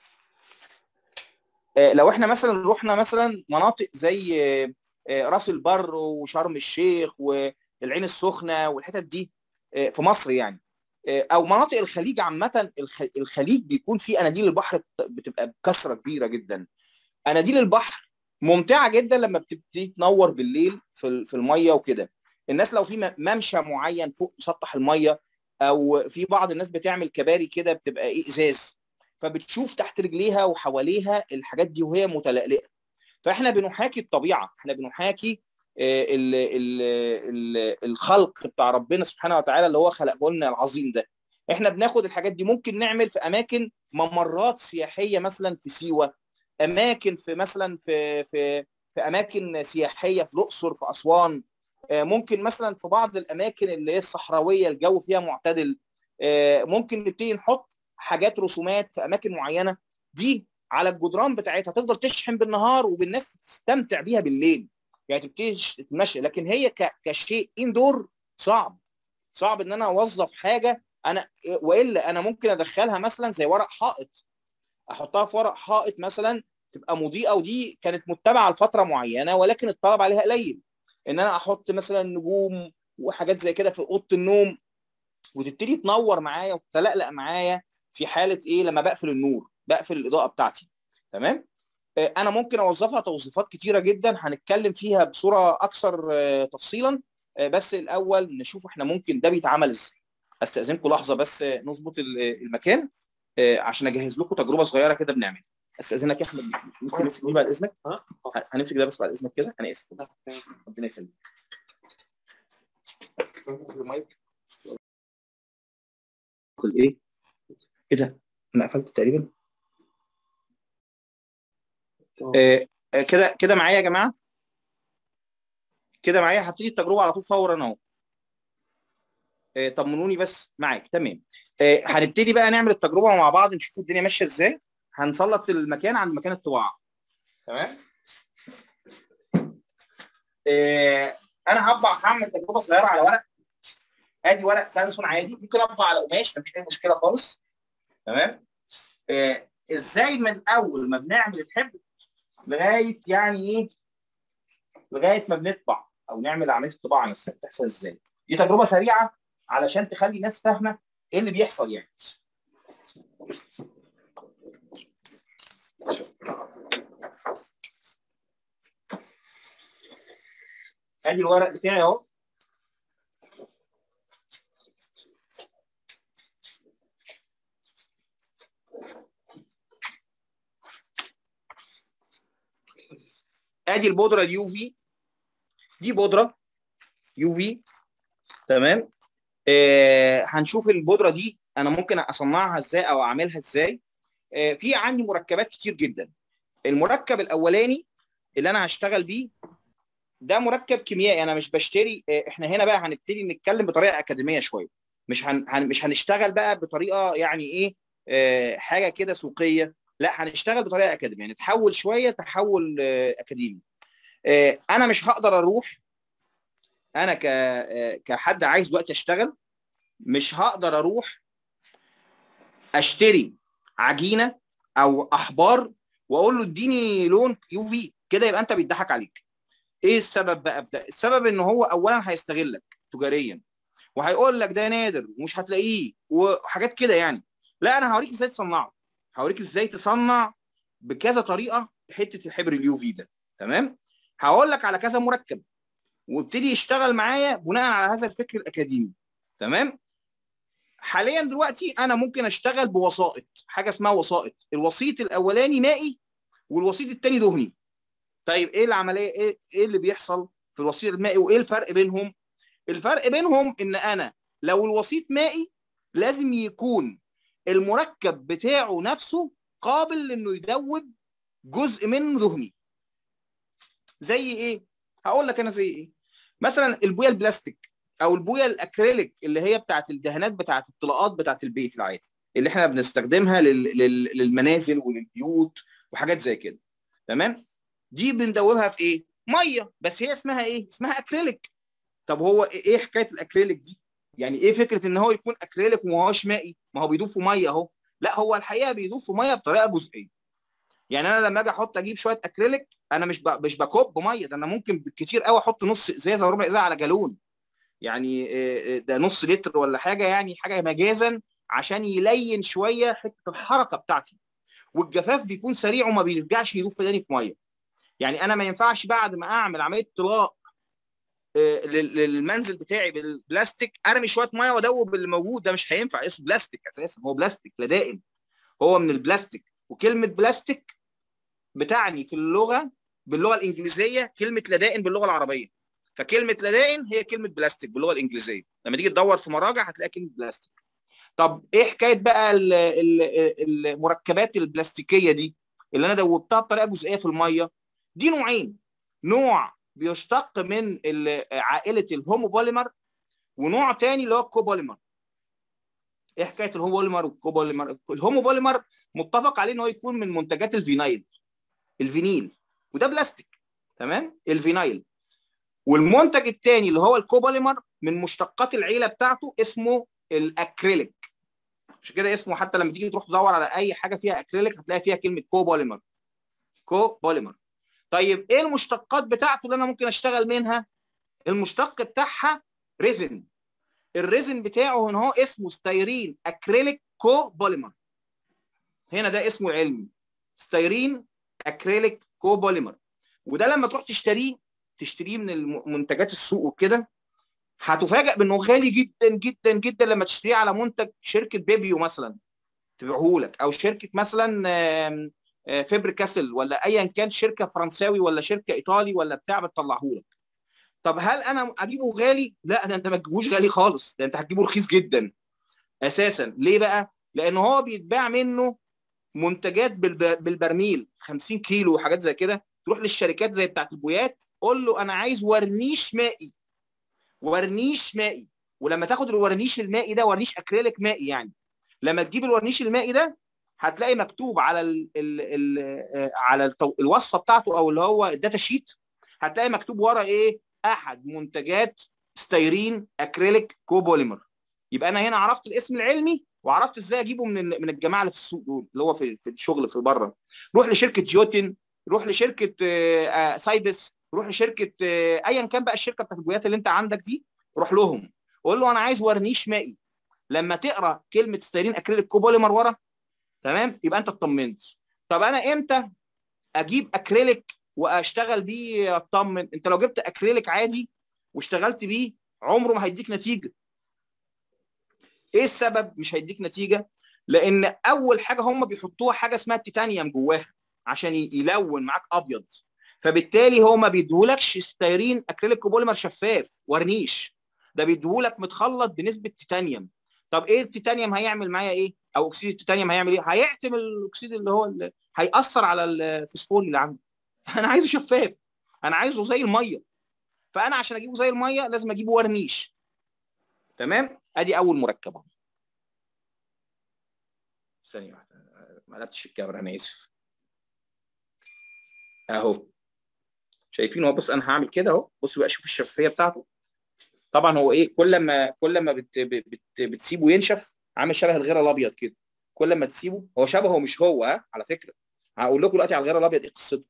Speaker 2: آه لو احنا مثلا رحنا مثلا مناطق زي آه راس البر وشرم الشيخ والعين السخنه والحتت دي في مصر يعني او مناطق الخليج عامه الخليج بيكون فيه اناديل البحر بتبقى بكثره كبيره جدا اناديل البحر ممتعه جدا لما بتبتدي تنور بالليل في في الميه وكده الناس لو في ممشى معين فوق سطح الميه او في بعض الناس بتعمل كباري كده بتبقى ايه ازاز فبتشوف تحت رجليها وحواليها الحاجات دي وهي متلألئه فاحنا بنحاكي الطبيعه احنا بنحاكي ال ال ال الخلق بتاع ربنا سبحانه وتعالى اللي هو خلقه لنا العظيم ده احنا بناخد الحاجات دي ممكن نعمل في اماكن ممرات سياحيه مثلا في سيوه اماكن في مثلا في في في اماكن سياحيه في الاقصر في اسوان ممكن مثلا في بعض الاماكن اللي هي الصحراويه الجو فيها معتدل ممكن نبتدي نحط حاجات رسومات في اماكن معينه دي على الجدران بتاعتها تفضل تشحن بالنهار وبالناس تستمتع بيها بالليل يعني تبتدي تتمشى لكن هي كشيء اندور صعب صعب ان انا اوظف حاجه انا والا انا ممكن ادخلها مثلا زي ورق حائط احطها في ورق حائط مثلا تبقى مضيئه ودي كانت متبعه لفتره معينه ولكن الطلب عليها قليل ان انا احط مثلا نجوم وحاجات زي كده في اوضه النوم وتبتدي تنور معايا وتلقلق معايا في حاله ايه لما بقفل النور بقفل الاضاءه بتاعتي تمام انا ممكن اوظفها توظيفات كتيره جدا هنتكلم فيها بصوره اكثر تفصيلا بس الاول نشوف احنا ممكن ده بيتعمل ازاي استاذنكم لحظه بس نظبط المكان عشان اجهز لكم تجربه صغيره كده بنعملها استاذنك يا احمد ممكن نمسك دي بعد اذنك
Speaker 4: ها؟
Speaker 2: هنمسك ده بس بعد اذنك كده انا اسف ربنا يسلمك كل ايه ايه ده انا قفلت تقريبا آه، آه، كده كده معايا يا جماعه كده معايا هبتدي التجربه على طول فورا اهو آه، طمنوني بس معاك تمام آه، هنبتدي بقى نعمل التجربه مع بعض نشوف الدنيا ماشيه ازاي هنسلط المكان عند مكان الطباعه تمام آه، انا هطبع هعمل تجربه صغيره على ورق ادي ورق كانسون عادي ممكن اطبع على قماش مفيش اي مشكله خالص تمام آه، ازاي من اول ما بنعمل الحبر لغايه يعني ايه لغايه ما بنطبع او نعمل عمليه الطباعه نفسها بتحصل ازاي دي تجربه سريعه علشان تخلي الناس فاهمه ايه اللي بيحصل يعني ادي الورق بتاعي اهو ادي البودره اليو في دي بودره يو في تمام آه هنشوف البودره دي انا ممكن اصنعها ازاي او اعملها ازاي آه في عندي مركبات كتير جدا المركب الاولاني اللي انا هشتغل بيه ده مركب كيميائي انا مش بشتري آه احنا هنا بقى هنبتدي نتكلم بطريقه اكاديميه شويه مش هن هن مش هنشتغل بقى بطريقه يعني ايه آه حاجه كده سوقيه لا هنشتغل بطريقه اكاديميه نتحول شويه تحول آه اكاديمي آه انا مش هقدر اروح انا ك آه كحد عايز دلوقتي اشتغل مش هقدر اروح اشتري عجينه او احبار واقول له اديني لون يو في كده يبقى انت بيضحك عليك ايه السبب بقى في ده السبب ان هو اولا هيستغلك تجاريا وهيقول لك ده نادر ومش هتلاقيه وحاجات كده يعني لا انا هوريك ازاي تصنعه هوريك ازاي تصنع بكذا طريقه حته الحبر اليو في ده تمام هقول لك على كذا مركب وابتدي يشتغل معايا بناء على هذا الفكر الاكاديمي تمام حاليا دلوقتي انا ممكن اشتغل بوسائط حاجه اسمها وسائط الوسيط الاولاني مائي والوسيط الثاني دهني طيب ايه العمليه ايه ايه اللي بيحصل في الوسيط المائي وايه الفرق بينهم الفرق بينهم ان انا لو الوسيط مائي لازم يكون المركب بتاعه نفسه قابل انه يدوب جزء منه دهني زي ايه هقول لك انا زي ايه مثلا البويه البلاستيك او البويه الاكريليك اللي هي بتاعت الدهانات بتاعت الطلاقات بتاعت البيت العادي اللي احنا بنستخدمها لل... لل... للمنازل وللبيوت وحاجات زي كده تمام دي بندوبها في ايه ميه بس هي اسمها ايه اسمها اكريليك طب هو ايه حكايه الاكريليك دي يعني ايه فكره ان هو يكون اكريليك وما هوش مائي ما هو بيدوب في ميه اهو لا هو الحقيقه بيدوب في ميه بطريقه جزئيه يعني انا لما اجي احط اجيب شويه اكريليك انا مش ب... مش بكب ميه ده انا ممكن بالكتير قوي احط نص ازازه وربع ازازه على جالون يعني ده نص لتر ولا حاجه يعني حاجه مجازا عشان يلين شويه حته الحركه بتاعتي والجفاف بيكون سريع وما بيرجعش يدوب تاني في ميه يعني انا ما ينفعش بعد ما اعمل عمليه طلاق للمنزل بتاعي بالبلاستيك ارمي شويه ميه وادوب اللي موجود ده مش هينفع اسمه بلاستيك اساسا هو بلاستيك لدائم هو من البلاستيك وكلمه بلاستيك بتعني في اللغه باللغه الانجليزيه كلمه لدائن باللغه العربيه فكلمه لدائن هي كلمه بلاستيك باللغه الانجليزيه لما تيجي تدور في مراجع هتلاقي كلمه بلاستيك طب ايه حكايه بقى المركبات البلاستيكيه دي اللي انا دوبتها بطريقه جزئيه في الميه دي نوعين نوع بيشتق من عائله الهوموبوليمر ونوع تاني اللي هو الكوبوليمر ايه حكايه الهوموبوليمر والكوبوليمر الهوموبوليمر متفق عليه ان هو يكون من منتجات الفينايل الفينيل وده بلاستيك تمام الفينايل والمنتج الثاني اللي هو الكوبوليمر من مشتقات العيله بتاعته اسمه الاكريليك عشان كده اسمه حتى لما تيجي تروح تدور على اي حاجه فيها اكريليك هتلاقي فيها كلمه كوبوليمر كوبوليمر طيب ايه المشتقات بتاعته اللي انا ممكن اشتغل منها المشتق بتاعها ريزن الريزن بتاعه هنا هو اسمه ستيرين اكريليك كوبوليمر هنا ده اسمه العلمي ستيرين اكريليك كوبوليمر وده لما تروح تشتريه تشتريه من منتجات السوق وكده هتفاجئ بانه غالي جدا جدا جدا لما تشتريه على منتج شركه بيبيو مثلا تبيعه لك او شركه مثلا فيبر كاسل ولا ايا كان شركه فرنساوي ولا شركه ايطالي ولا بتاع بتطلعه لك طب هل انا اجيبه غالي لا ده انت ما تجيبوش غالي خالص ده انت هتجيبه رخيص جدا اساسا ليه بقى لان هو بيتباع منه منتجات بالبرميل 50 كيلو وحاجات زي كده تروح للشركات زي بتاعت البويات قول له انا عايز ورنيش مائي ورنيش مائي ولما تاخد الورنيش المائي ده ورنيش اكريليك مائي يعني لما تجيب الورنيش المائي ده هتلاقي مكتوب على ال ال ال على التو... الوصفه بتاعته او اللي هو الداتا شيت هتلاقي مكتوب ورا ايه احد منتجات ستيرين اكريليك كوبوليمر يبقى انا هنا عرفت الاسم العلمي وعرفت ازاي اجيبه من من الجماعه اللي في السوق دول اللي هو في في الشغل في بره روح لشركه جيوتن روح لشركه سايبس روح لشركه ايا كان بقى الشركه بتاعت البويات اللي انت عندك دي روح لهم قول له انا عايز ورنيش مائي لما تقرا كلمه ستيرين اكريليك كوبوليمر ورا تمام يبقى انت اطمنت طب انا امتى اجيب اكريليك واشتغل بيه اطمن انت لو جبت اكريليك عادي واشتغلت بيه عمره ما هيديك نتيجه ايه السبب مش هيديك نتيجه لان اول حاجه هم بيحطوها حاجه اسمها التيتانيوم جواها عشان يلون معاك ابيض فبالتالي هو ما بيديهولكش ستيرين اكريليك كوبوليمر شفاف ورنيش ده بيديهولك متخلط بنسبه تيتانيوم طب ايه التيتانيوم هيعمل معايا ايه او اكسيد التيتانيوم هيعمل ايه هيعتم الاكسيد اللي هو اللي هياثر على الفسفوري اللي عندي انا عايزه شفاف انا عايزه زي الميه فانا عشان اجيبه زي الميه لازم اجيبه ورنيش تمام ادي اول مركب ثانيه واحده ما قلبتش الكاميرا انا اسف اهو شايفين هو بص انا هعمل كده اهو بص بقى شوف الشفافيه بتاعته طبعا هو ايه كل ما كل ما بت بت بتسيبه ينشف عامل شبه الغيره الابيض كده كل ما تسيبه هو شبهه مش هو ها على فكره هقول لكم دلوقتي على الغيره الابيض ايه قصته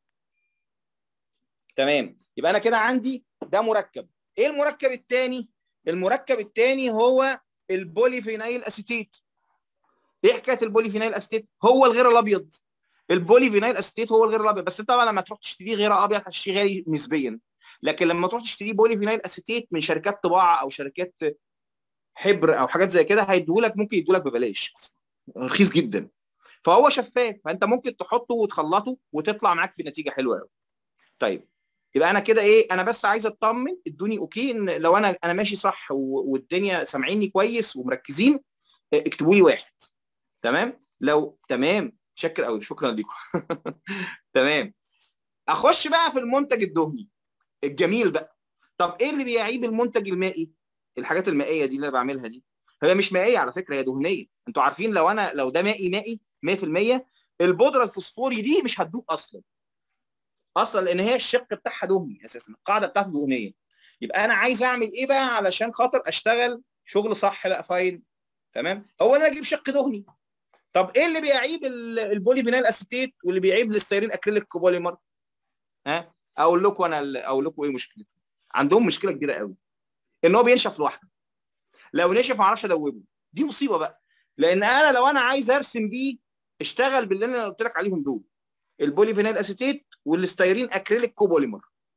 Speaker 2: تمام يبقى انا كده عندي ده مركب ايه المركب الثاني المركب الثاني هو البوليفينايل اسيتيت ايه حكايه البوليفينايل اسيتيت هو الغير الابيض البوليفينايل اسيتيت هو الغير الابيض بس طبعا لما تروح تشتريه غير ابيض هتشتريه غالي نسبيا لكن لما تروح تشتريه بوليفينايل اسيتيت من شركات طباعه او شركات حبر او حاجات زي كده هيديهولك ممكن يديهولك ببلاش رخيص جدا فهو شفاف فانت ممكن تحطه وتخلطه وتطلع معاك في نتيجه حلوه قوي طيب يبقى انا كده ايه انا بس عايز اطمن ادوني اوكي ان لو انا انا ماشي صح والدنيا سامعيني كويس ومركزين اكتبوا لي واحد تمام لو تمام شكر قوي شكرا لكم تمام اخش بقى في المنتج الدهني الجميل بقى طب ايه اللي بيعيب المنتج المائي الحاجات المائيه دي اللي انا بعملها دي هي مش مائيه على فكره هي دهنيه انتوا عارفين لو انا لو ده مائي مائي 100% البودره الفوسفوري دي مش هتدوب اصلا اصلا لان هي الشق بتاعها دهني اساسا القاعده بتاعته دهنيه يبقى انا عايز اعمل ايه بقى علشان خاطر اشتغل شغل صح بقى فاين تمام هو انا اجيب شق دهني طب ايه اللي بيعيب البوليفينال اسيتيت واللي بيعيب الستيرين اكريليك كوبوليمر ها اقول لكم انا اقول لكم ايه مشكلته عندهم مشكله كبيره قوي ان هو بينشف لوحده لو نشف ما اعرفش ادوبه دي مصيبه بقى لان انا لو انا عايز ارسم بيه اشتغل باللي انا قلت لك عليهم دول البوليفينال اسيتيت والستيرين اكريليك كوبوليمر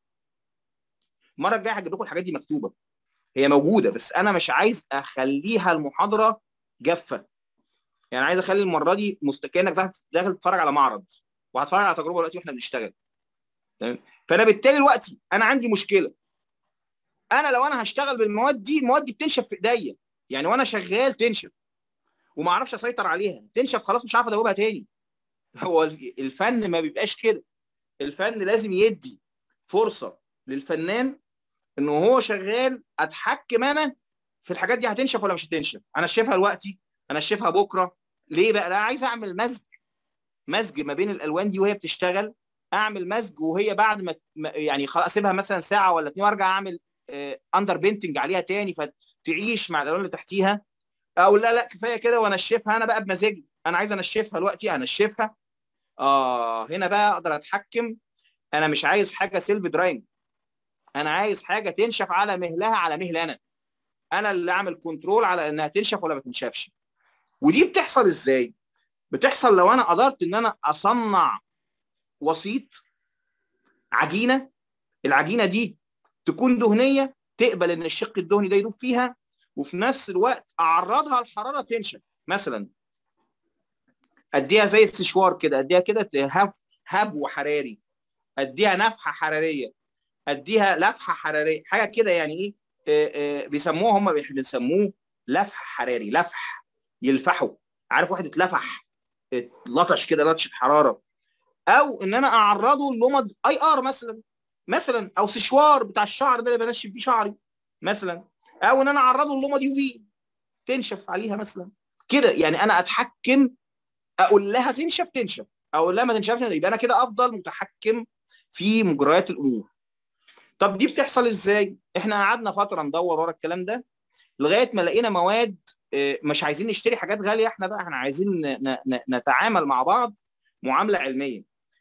Speaker 2: المره الجايه هجيب لكم الحاجات دي مكتوبه هي موجوده بس انا مش عايز اخليها المحاضره جافه يعني عايز اخلي المره دي مست... كانك داخل تتفرج على معرض وهتفرج على تجربه دلوقتي واحنا بنشتغل تمام فانا بالتالي دلوقتي انا عندي مشكله انا لو انا هشتغل بالمواد دي المواد دي بتنشف في ايديا يعني وانا شغال تنشف وما اعرفش اسيطر عليها تنشف خلاص مش عارف ادوبها تاني هو الفن ما بيبقاش كده الفن لازم يدي فرصه للفنان ان هو شغال اتحكم انا في الحاجات دي هتنشف ولا مش هتنشف انا اشوفها دلوقتي انا اشوفها بكره ليه بقى لا عايز اعمل مزج مزج ما بين الالوان دي وهي بتشتغل اعمل مزج وهي بعد ما يعني خلاص اسيبها مثلا ساعه ولا اتنين وارجع اعمل اندر بينتنج عليها تاني فتعيش مع الالوان اللي تحتيها او لا لا كفايه كده وانشفها انا بقى بمزاجي انا عايز انشفها دلوقتي انشفها اه هنا بقى اقدر اتحكم انا مش عايز حاجه سيلف دراينج انا عايز حاجه تنشف على مهلها على مهل انا انا اللي اعمل كنترول على انها تنشف ولا ما تنشفش ودي بتحصل ازاي بتحصل لو انا قدرت ان انا اصنع وسيط عجينه العجينه دي تكون دهنيه تقبل ان الشق الدهني ده يدوب فيها وفي نفس الوقت اعرضها للحراره تنشف مثلا اديها زي السشوار كده اديها كده هف هبو حراري اديها نفحه حراريه اديها لفحه حراريه حاجه كده يعني ايه آه، آه، بيسموه هم بيسموه لفح حراري لفح يلفحوا عارف واحد اتلفح لطش كده لطشه حراره او ان انا اعرضه للمض اي ار مثلا مثلا او سشوار بتاع الشعر ده اللي بنشف بيه شعري مثلا او ان انا اعرضه للمض يو في تنشف عليها مثلا كده يعني انا اتحكم اقول لها تنشف تنشف اقول لها ما تنشفش يبقى انا كده افضل متحكم في مجريات الامور طب دي بتحصل ازاي احنا قعدنا فتره ندور ورا الكلام ده لغايه ما لقينا مواد آه، مش عايزين نشتري حاجات غاليه احنا بقى احنا عايزين ن- ن- نتعامل مع بعض معامله علميه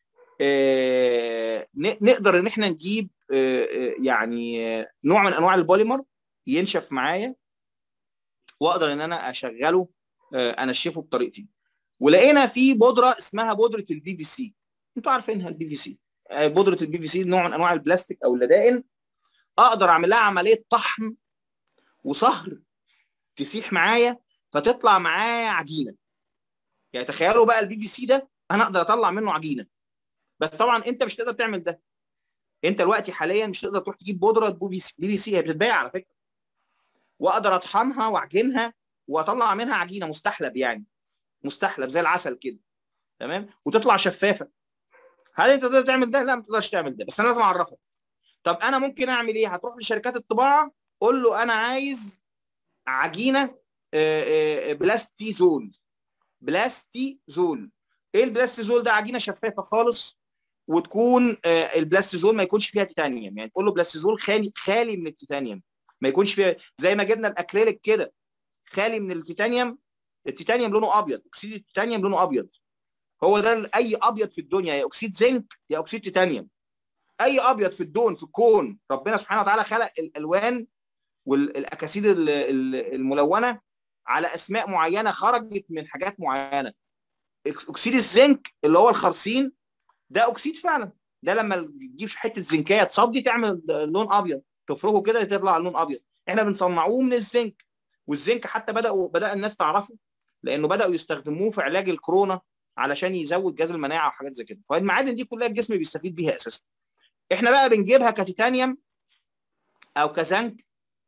Speaker 2: آه، ن- نقدر ان احنا نجيب آه، آه، يعني آه، نوع من انواع البوليمر ينشف معايا واقدر ان انا اشغله آه، انشفه بطريقتي ولقينا في بودره اسمها بودره البي في سي انتوا عارفينها البي في سي بودره البي في سي نوع من انواع البلاستيك او اللدائن اقدر اعمل لها عمليه طحن وصهر تسيح معايا فتطلع معايا عجينه يعني تخيلوا بقى البي في سي ده انا اقدر اطلع منه عجينه بس طبعا انت مش تقدر تعمل ده انت دلوقتي حاليا مش تقدر تروح تجيب بودره بي في سي هي بتتباع على فكره واقدر اطحنها واعجنها واطلع منها عجينه مستحلب يعني مستحلب زي العسل كده تمام وتطلع شفافه هل انت تقدر تعمل ده؟ لا ما تقدرش تعمل ده بس انا لازم اعرفك طب انا ممكن اعمل ايه؟ هتروح لشركات الطباعه قول له انا عايز عجينه آه، آه، بلاستيزول بلاستيزول ايه البلاستيزول ده عجينه شفافه خالص وتكون آه، البلاستيزول ما يكونش فيها تيتانيوم يعني تقول له بلاستيزول خالي خالي من التيتانيوم ما يكونش فيها زي ما جبنا الاكريليك كده خالي من التيتانيوم التيتانيوم لونه ابيض اكسيد التيتانيوم لونه ابيض هو ده اي ابيض في الدنيا يا اكسيد زنك يا اكسيد تيتانيوم اي ابيض في الدون في الكون ربنا سبحانه وتعالى خلق الالوان والاكاسيد ال- ال- الملونه على اسماء معينه خرجت من حاجات معينه إكس- اكسيد الزنك اللي هو الخرسين ده اكسيد فعلا ده لما تجيب حته زنكيه تصدي تعمل لون ابيض تفرغه كده يطلع لون ابيض احنا بنصنعوه من الزنك والزنك حتى بداوا بدا الناس تعرفه لانه بداوا يستخدموه في علاج الكورونا علشان يزود جهاز المناعه وحاجات زي كده فالمعادن دي كلها الجسم بيستفيد بيها اساسا احنا بقى بنجيبها كتيتانيوم او كزنك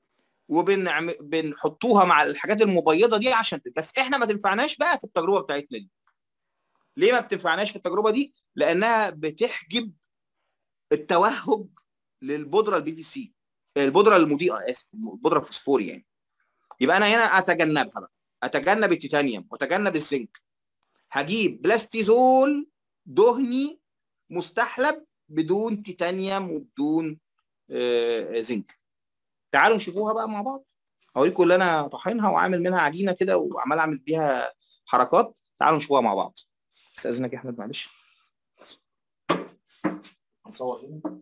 Speaker 2: وبنحطوها مع الحاجات المبيضه دي عشان بس احنا ما تنفعناش بقى في التجربه بتاعتنا دي ليه ما بتنفعناش في التجربه دي لانها بتحجب التوهج للبودره البي في سي البودره المضيئه اسف البودره الفوسفوري يعني يبقى انا هنا اتجنبها بقى اتجنب التيتانيوم واتجنب الزنك هجيب بلاستيزول دهني مستحلب بدون تيتانيوم وبدون آه، زنك تعالوا نشوفوها بقى مع بعض هوريكم اللي انا طحنها وعامل منها عجينه كده وعمال اعمل بيها حركات تعالوا نشوفوها مع بعض استاذنك يا احمد معلش هنصور هنا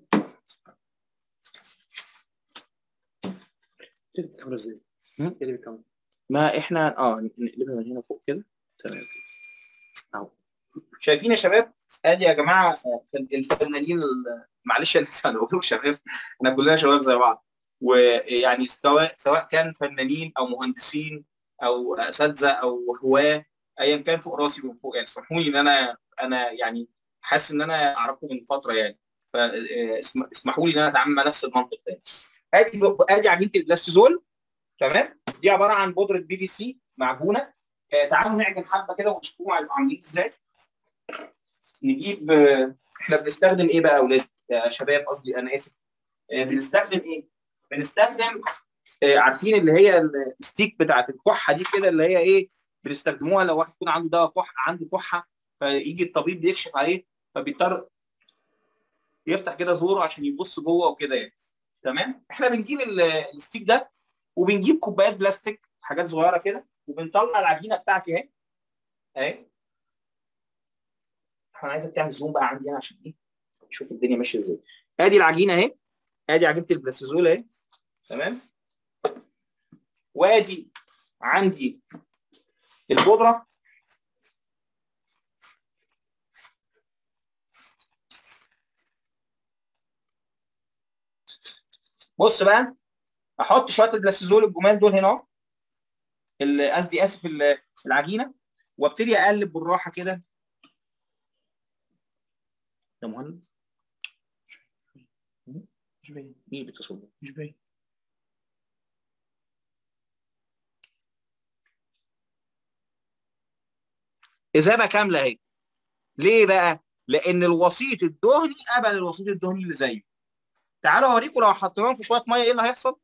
Speaker 2: تقلب الكاميرا ازاي؟ تقلب الكاميرا ما احنا اه نقلبها من هنا فوق كده تمام كده اهو شايفين يا شباب ادي يا جماعه آه، الفنانين ال- معلش انا لسه بقول شباب احنا كلنا شباب زي بعض ويعني سواء سواء كان فنانين او مهندسين او اساتذه او هواه ايا كان فوق راسي من فوق يعني اسمحوا ان انا انا يعني حاسس ان انا اعرفكم من فتره يعني فاسمحوا لي ان انا اتعامل مع نفس المنطق ده ادي ادي عجينه البلاستيزول تمام دي عباره عن بودره بي في سي معجونه آه، تعالوا نعجن حبه كده ونشوفهم هيبقوا عاملين ازاي نجيب آه، احنا بنستخدم ايه بقى يا اولاد يا شباب قصدي انا اسف آه، بنستخدم ايه بنستخدم آه، عارفين اللي هي الستيك بتاعت الكحه دي كده اللي هي ايه بنستخدموها لو واحد يكون عنده دواء كحه عنده كحه فيجي الطبيب بيكشف عليه فبيضطر يفتح كده زوره عشان يبص جوه وكده يعني تمام احنا بنجيب ال- الستيك ده وبنجيب كوبايات بلاستيك حاجات صغيره كده وبنطلع العجينه بتاعتي اهي اهي انا عايزك تعمل زوم بقى عندي انا عشان ايه شوف الدنيا ماشيه ازاي ادي العجينه اهي ادي عجينه البلاستيزول اهي تمام وادي عندي البودره بص بقى احط شويه البلاستيزول الجمال دول هنا اهو ال- قصدي اسف ال- العجينه وابتدي اقلب بالراحه كده يا مهند مش باين مين بيتصل مش باين اذابه كامله اهي ليه بقى؟ لان الوسيط الدهني قبل الوسيط الدهني اللي زيه تعالوا اوريكم لو حطيناهم في شويه ميه ايه اللي هيحصل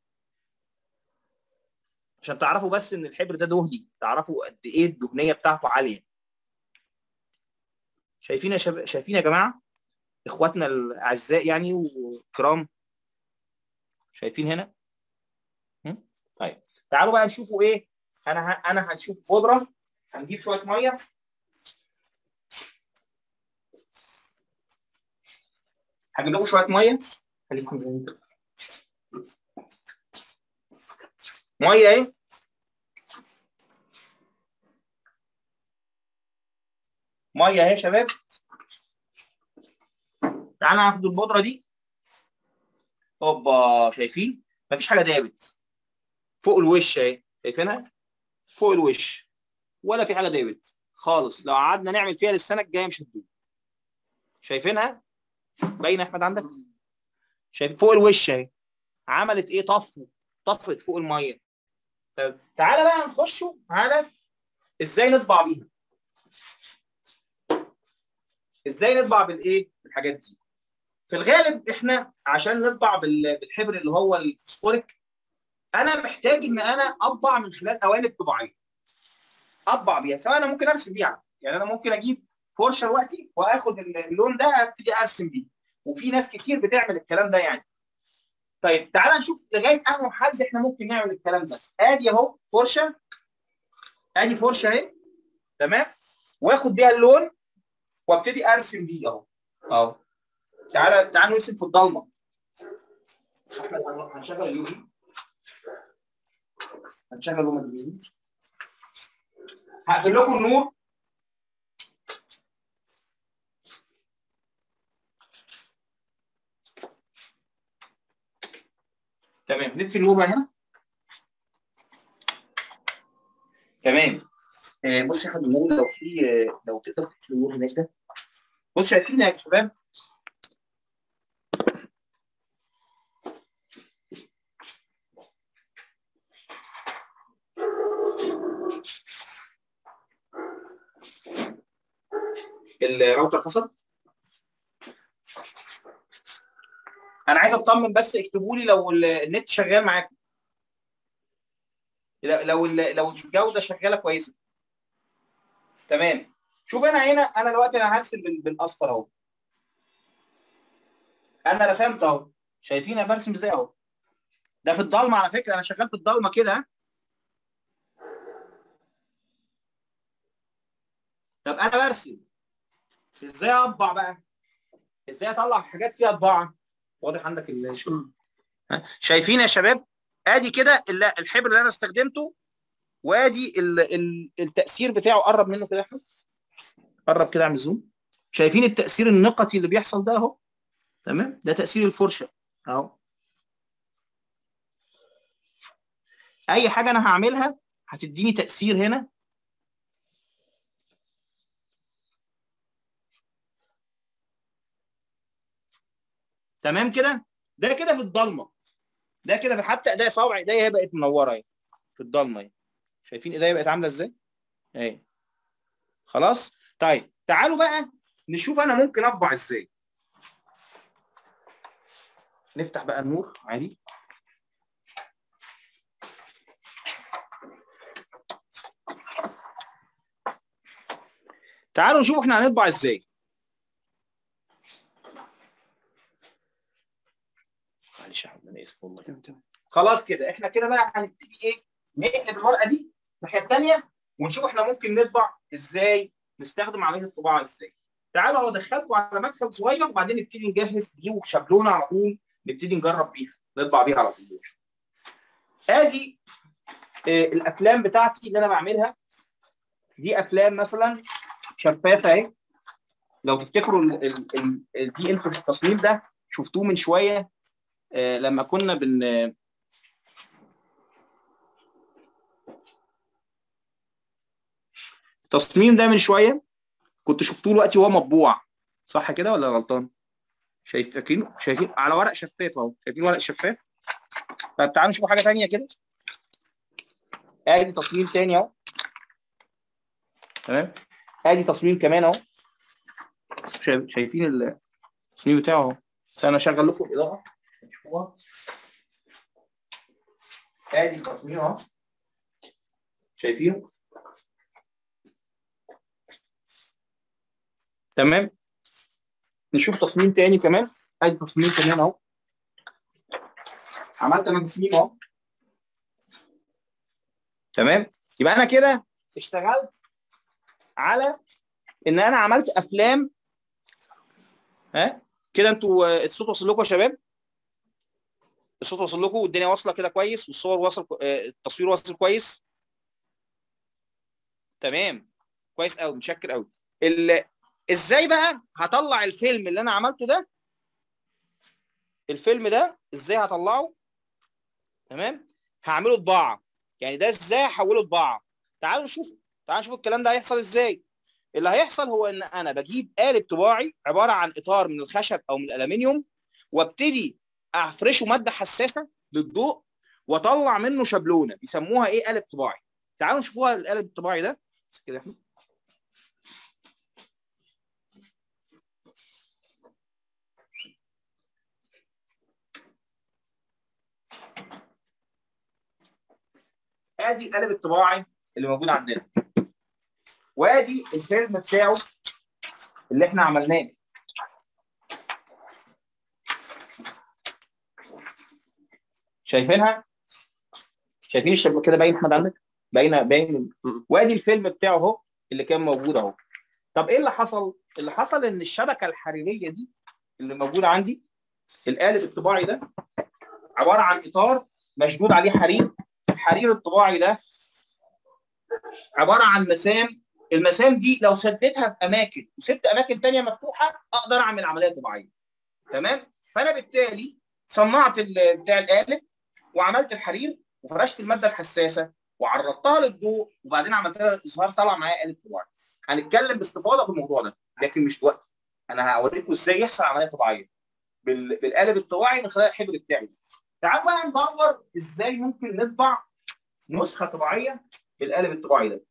Speaker 2: عشان تعرفوا بس ان الحبر ده دهني تعرفوا قد ايه الدهنيه بتاعته عاليه شايفين يا شب... شايفين يا جماعه اخواتنا الاعزاء يعني وكرام شايفين هنا هم؟ طيب تعالوا بقى نشوفوا ايه انا ه... انا هنشوف بودره هنجيب شويه ميه هجيب لكم شويه ميه خليكم زي ما ميه اهي ميه اهي يا شباب تعالى ناخد البودره دي اوبا شايفين مفيش حاجه دابت فوق الوش اهي شايفينها فوق الوش ولا في حاجه دابت خالص لو قعدنا نعمل فيها للسنه الجايه مش هتدوب شايفينها باينه احمد عندك شايف فوق الوش اهي عملت ايه طفو طفت فوق الميه طب تعالى بقى نخشوا على ازاي نطبع بيها ازاي نطبع بالايه بالحاجات دي في الغالب احنا عشان نطبع بالحبر اللي هو الفوسفوريك انا محتاج ان انا اطبع من خلال قوالب طباعيه اطبع بيها سواء انا ممكن ارسم بيها يعني انا ممكن اجيب فرشه دلوقتي واخد اللون ده ابتدي ارسم بيه وفي ناس كتير بتعمل الكلام ده يعني طيب تعال نشوف لغايه انه حد احنا ممكن نعمل الكلام ده ادي اهو فرشه ادي فرشه اهي تمام واخد بيها اللون وابتدي ارسم بيه اهو اهو تعالى تعالى نرسم في الضلمه احمد هنشغل اليوفي هنشغل لومه اليوفي هقفل لكم النور تمام نطفي النور بقى هنا تمام آه بص يا احمد النور لو في آه لو تقدر تطفي النور هناك ده بص شايفين يا شباب الراوتر فصل انا عايز اطمن بس اكتبوا لي لو النت شغال معاكم لو لو الجوده شغاله كويسه تمام شوف انا هنا انا دلوقتي انا هرسم بالاصفر اهو انا رسمت اهو شايفين انا برسم ازاي اهو ده في الضلمه على فكره انا شغال في الضلمه كده طب انا برسم ازاي اطبع بقى ازاي اطلع حاجات فيها طباعه واضح عندك الشغل شايفين يا شباب ادي كده الحبر اللي انا استخدمته وادي التاثير بتاعه قرب منه كده يا احمد قرب كده اعمل زوم شايفين التاثير النقطي اللي بيحصل ده اهو تمام ده تاثير الفرشه اهو اي حاجه انا هعملها هتديني تاثير هنا تمام كده ده كده في الضلمه ده كده في حتى ايديا صوابع ايديا هي بقت منوره اهي في الضلمه اهي شايفين ايديا بقت عامله ازاي اهي خلاص طيب تعالوا بقى نشوف انا ممكن اطبع ازاي نفتح بقى النور عادي تعالوا نشوف احنا هنطبع ازاي معلش يا انا اسف والله تمام تمام خلاص كده احنا كده بقى هنبتدي ايه نقلب الورقه دي الناحيه الثانيه ونشوف احنا ممكن نطبع ازاي نستخدم عمليه الطباعه ازاي تعالوا ادخلكم على مدخل صغير وبعدين نبتدي نجهز نجيب شابلونه على طول نبتدي نجرب بيها نطبع بيها على طول ادي آه الافلام بتاعتي اللي انا بعملها دي افلام مثلا شفافه اهي لو تفتكروا ال ال ال دي انتوا في التصميم ده شفتوه من شويه آه لما كنا بن التصميم ده من شويه كنت شفتوه دلوقتي وهو مطبوع صح كده ولا غلطان شايف فاكرين شايفين على ورق شفاف اهو شايفين ورق شفاف طب تعالوا نشوف حاجه ثانيه كده ادي تصميم تاني اهو تمام ادي تصميم كمان اهو شايف- شايفين التصميم بتاعه اهو بس انا اشغل لكم الاضاءه شوفوها. ادي التصميم اهو شايفينه تمام نشوف تصميم تاني كمان ادي تصميم كمان اهو عملت انا تصميم اهو تمام يبقى انا كده اشتغلت على ان انا عملت افلام ها كده انتوا آه، الصوت واصل لكم يا شباب الصوت واصل لكم والدنيا واصله كده كويس والصور واصل آه، التصوير واصل كويس تمام كويس قوي متشكر قوي ال... ازاي بقى هطلع الفيلم اللي انا عملته ده الفيلم ده ازاي هطلعه تمام هعمله طباعه يعني ده ازاي هحوله طباعه تعالوا نشوف تعالوا نشوف الكلام ده هيحصل ازاي اللي هيحصل هو ان انا بجيب قالب طباعي عباره عن اطار من الخشب او من الالومنيوم وابتدي افرشه ماده حساسه للضوء واطلع منه شابلونه بيسموها ايه قالب طباعي تعالوا نشوفوها القالب الطباعي ده بس كده يا أحمد. ادي القالب الطباعي اللي موجود عندنا وادي الفيلم بتاعه اللي احنا عملناه شايفينها شايفين الشبكه كده باين احمد عندك باينه باين وادي الفيلم بتاعه اهو اللي كان موجود اهو طب ايه اللي حصل اللي حصل ان الشبكه الحريريه دي اللي موجوده عندي القالب الطباعي ده عباره عن اطار مشدود عليه حرير الحرير الطباعي ده عباره عن مسام المسام دي لو سديتها في اماكن وسبت اماكن تانية مفتوحه اقدر اعمل عمليه طبيعيه تمام فانا بالتالي صنعت ال- بتاع القالب وعملت الحرير وفرشت الماده الحساسه وعرضتها للضوء وبعدين عملت لها الاظهار طلع معايا قالب طباعي هنتكلم باستفاضه في الموضوع ده لكن مش دلوقتي انا هوريكم ازاي يحصل عمليه طبيعيه بال- بالقالب الطباعي من خلال الحبر بتاعي ده. تعالوا بقى ندور ازاي ممكن نطبع نسخه طبيعيه بالقالب الطباعي ده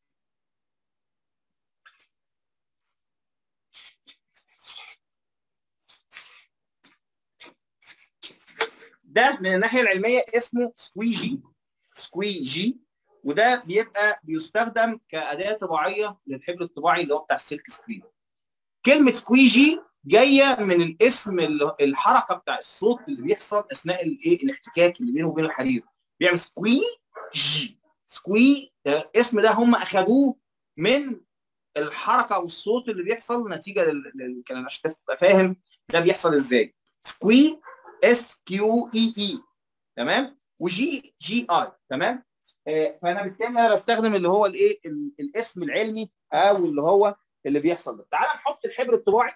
Speaker 2: ده من الناحيه العلميه اسمه سكويجي سكويجي وده بيبقى بيستخدم كاداه طباعيه للحبر الطباعي اللي هو بتاع السلك سكرين كلمه سكويجي جايه من الاسم اللي- الحركه بتاع الصوت اللي بيحصل اثناء الايه الاحتكاك اللي بينه وبين الحرير بيعمل سكوي جي سكوي ده الاسم ده هم اخذوه من الحركه والصوت اللي بيحصل نتيجه لل- للكلام عشان تبقى فاهم ده بيحصل ازاي سكوي اس كيو اي اي تمام وجي جي اي تمام آه، فانا بالتالي انا بستخدم اللي هو الايه ال- الاسم العلمي او اللي هو اللي بيحصل ده تعال نحط الحبر الطباعي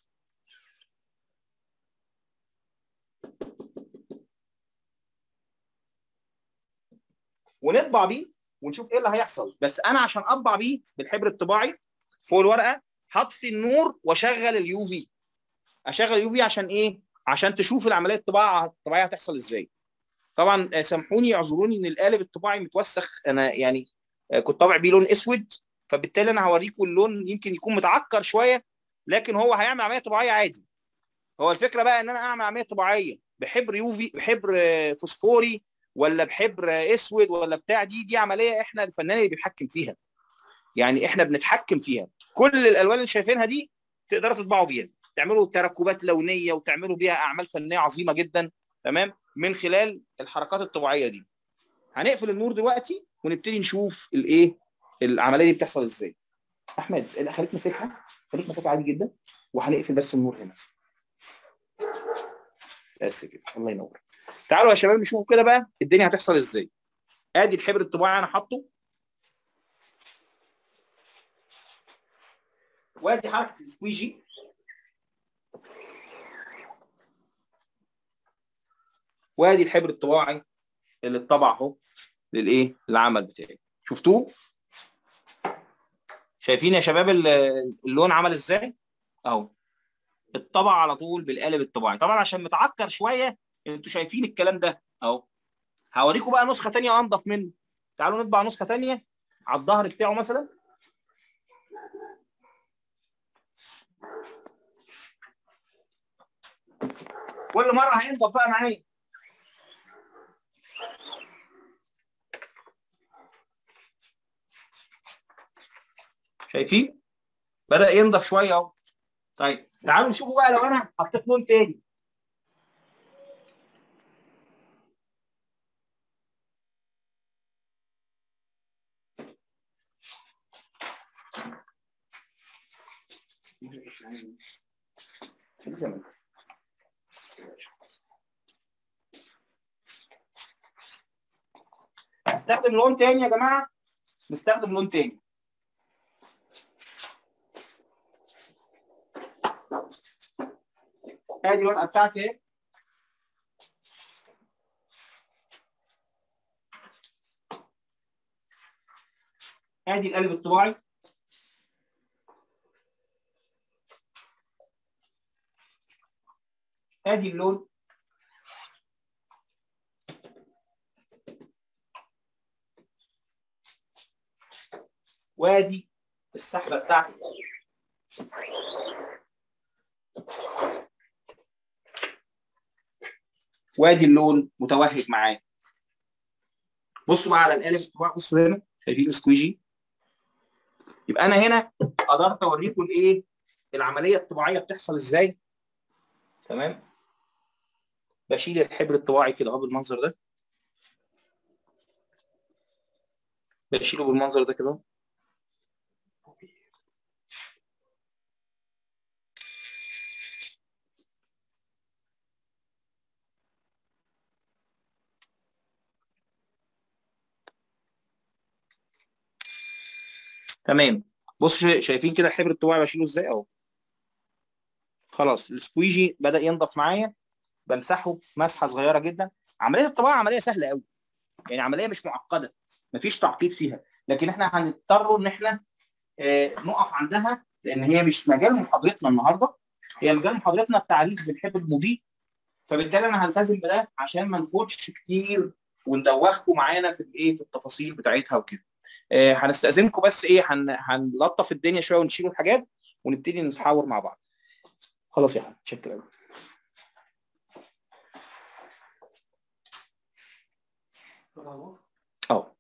Speaker 2: ونطبع بيه ونشوف ايه اللي هيحصل بس انا عشان اطبع بيه بالحبر الطباعي فوق الورقه هطفي النور واشغل اليو في اشغل اليو في عشان ايه عشان تشوف العمليه الطباعه الطبيعيه هتحصل ازاي طبعا آه، سامحوني اعذروني ان القالب الطباعي متوسخ انا يعني آه، كنت طابع بيه لون اسود فبالتالي انا هوريكم اللون يمكن يكون متعكر شويه لكن هو هيعمل عمليه طبيعيه عادي هو الفكره بقى ان انا اعمل عمليه طبيعيه بحبر يوفي بحبر آه، فوسفوري ولا بحبر آه، اسود ولا بتاع دي دي عمليه احنا الفنان اللي بيتحكم فيها يعني احنا بنتحكم فيها كل الالوان اللي شايفينها دي تقدروا تطبعوا بيها تعملوا تركبات لونيه وتعملوا بيها اعمال فنيه عظيمه جدا تمام من خلال الحركات الطبيعيه دي هنقفل النور دلوقتي ونبتدي نشوف الايه العمليه دي بتحصل ازاي احمد لا، خليك ماسكها خليك ماسكها عادي جدا وهنقفل بس النور هنا بس كده الله ينور تعالوا يا شباب نشوف كده بقى الدنيا هتحصل ازاي ادي الحبر الطباعي انا حاطه وادي حركه السكويجي وادي الحبر الطباعي اللي اتطبع اهو للايه للعمل بتاعي شفتوه شايفين يا شباب ال- اللون عمل ازاي اهو الطبع على طول بالقالب الطباعي طبعا عشان متعكر شويه انتوا شايفين الكلام ده اهو هوريكم بقى نسخه تانية انضف منه تعالوا نطبع نسخه تانية على الظهر بتاعه مثلا كل مره هينضف بقى معايا شايفين بدأ ينضف شويه اهو طيب تعالوا نشوفوا بقى لو انا حطيت لون تاني نستخدم لون تاني يا جماعه نستخدم لون تاني ادي الورقه بتاعتي اهي ادي القالب الطباعي ادي اللون وادي السحبه بتاعتي وادي اللون متوهج معاه بصوا بقى على القالب الطباعي بصوا هنا شايفين السكويجي يبقى انا هنا قدرت اوريكم الايه العمليه الطباعيه بتحصل ازاي تمام بشيل الحبر الطباعي كده اهو بالمنظر ده بشيله بالمنظر ده كده تمام بصوا شايفين كده الحبر الطباعي بشيله ازاي اهو خلاص السكويجي بدا ينضف معايا بمسحه مسحه صغيره جدا عمليه الطباعه عمليه سهله قوي يعني عمليه مش معقده مفيش تعقيد فيها لكن احنا هنضطر ان احنا آه نقف عندها لان هي مش مجال محاضرتنا النهارده هي مجال محاضرتنا التعريف بالحبر المضيء فبالتالي انا هلتزم بده عشان ما نفوتش كتير وندوخكم معانا في الايه في التفاصيل بتاعتها وكده آه هنستاذنكم بس ايه هن... هنلطف الدنيا شويه ونشيل الحاجات ونبتدي نتحاور مع بعض خلاص يا حبيبي شكرا قوي اهو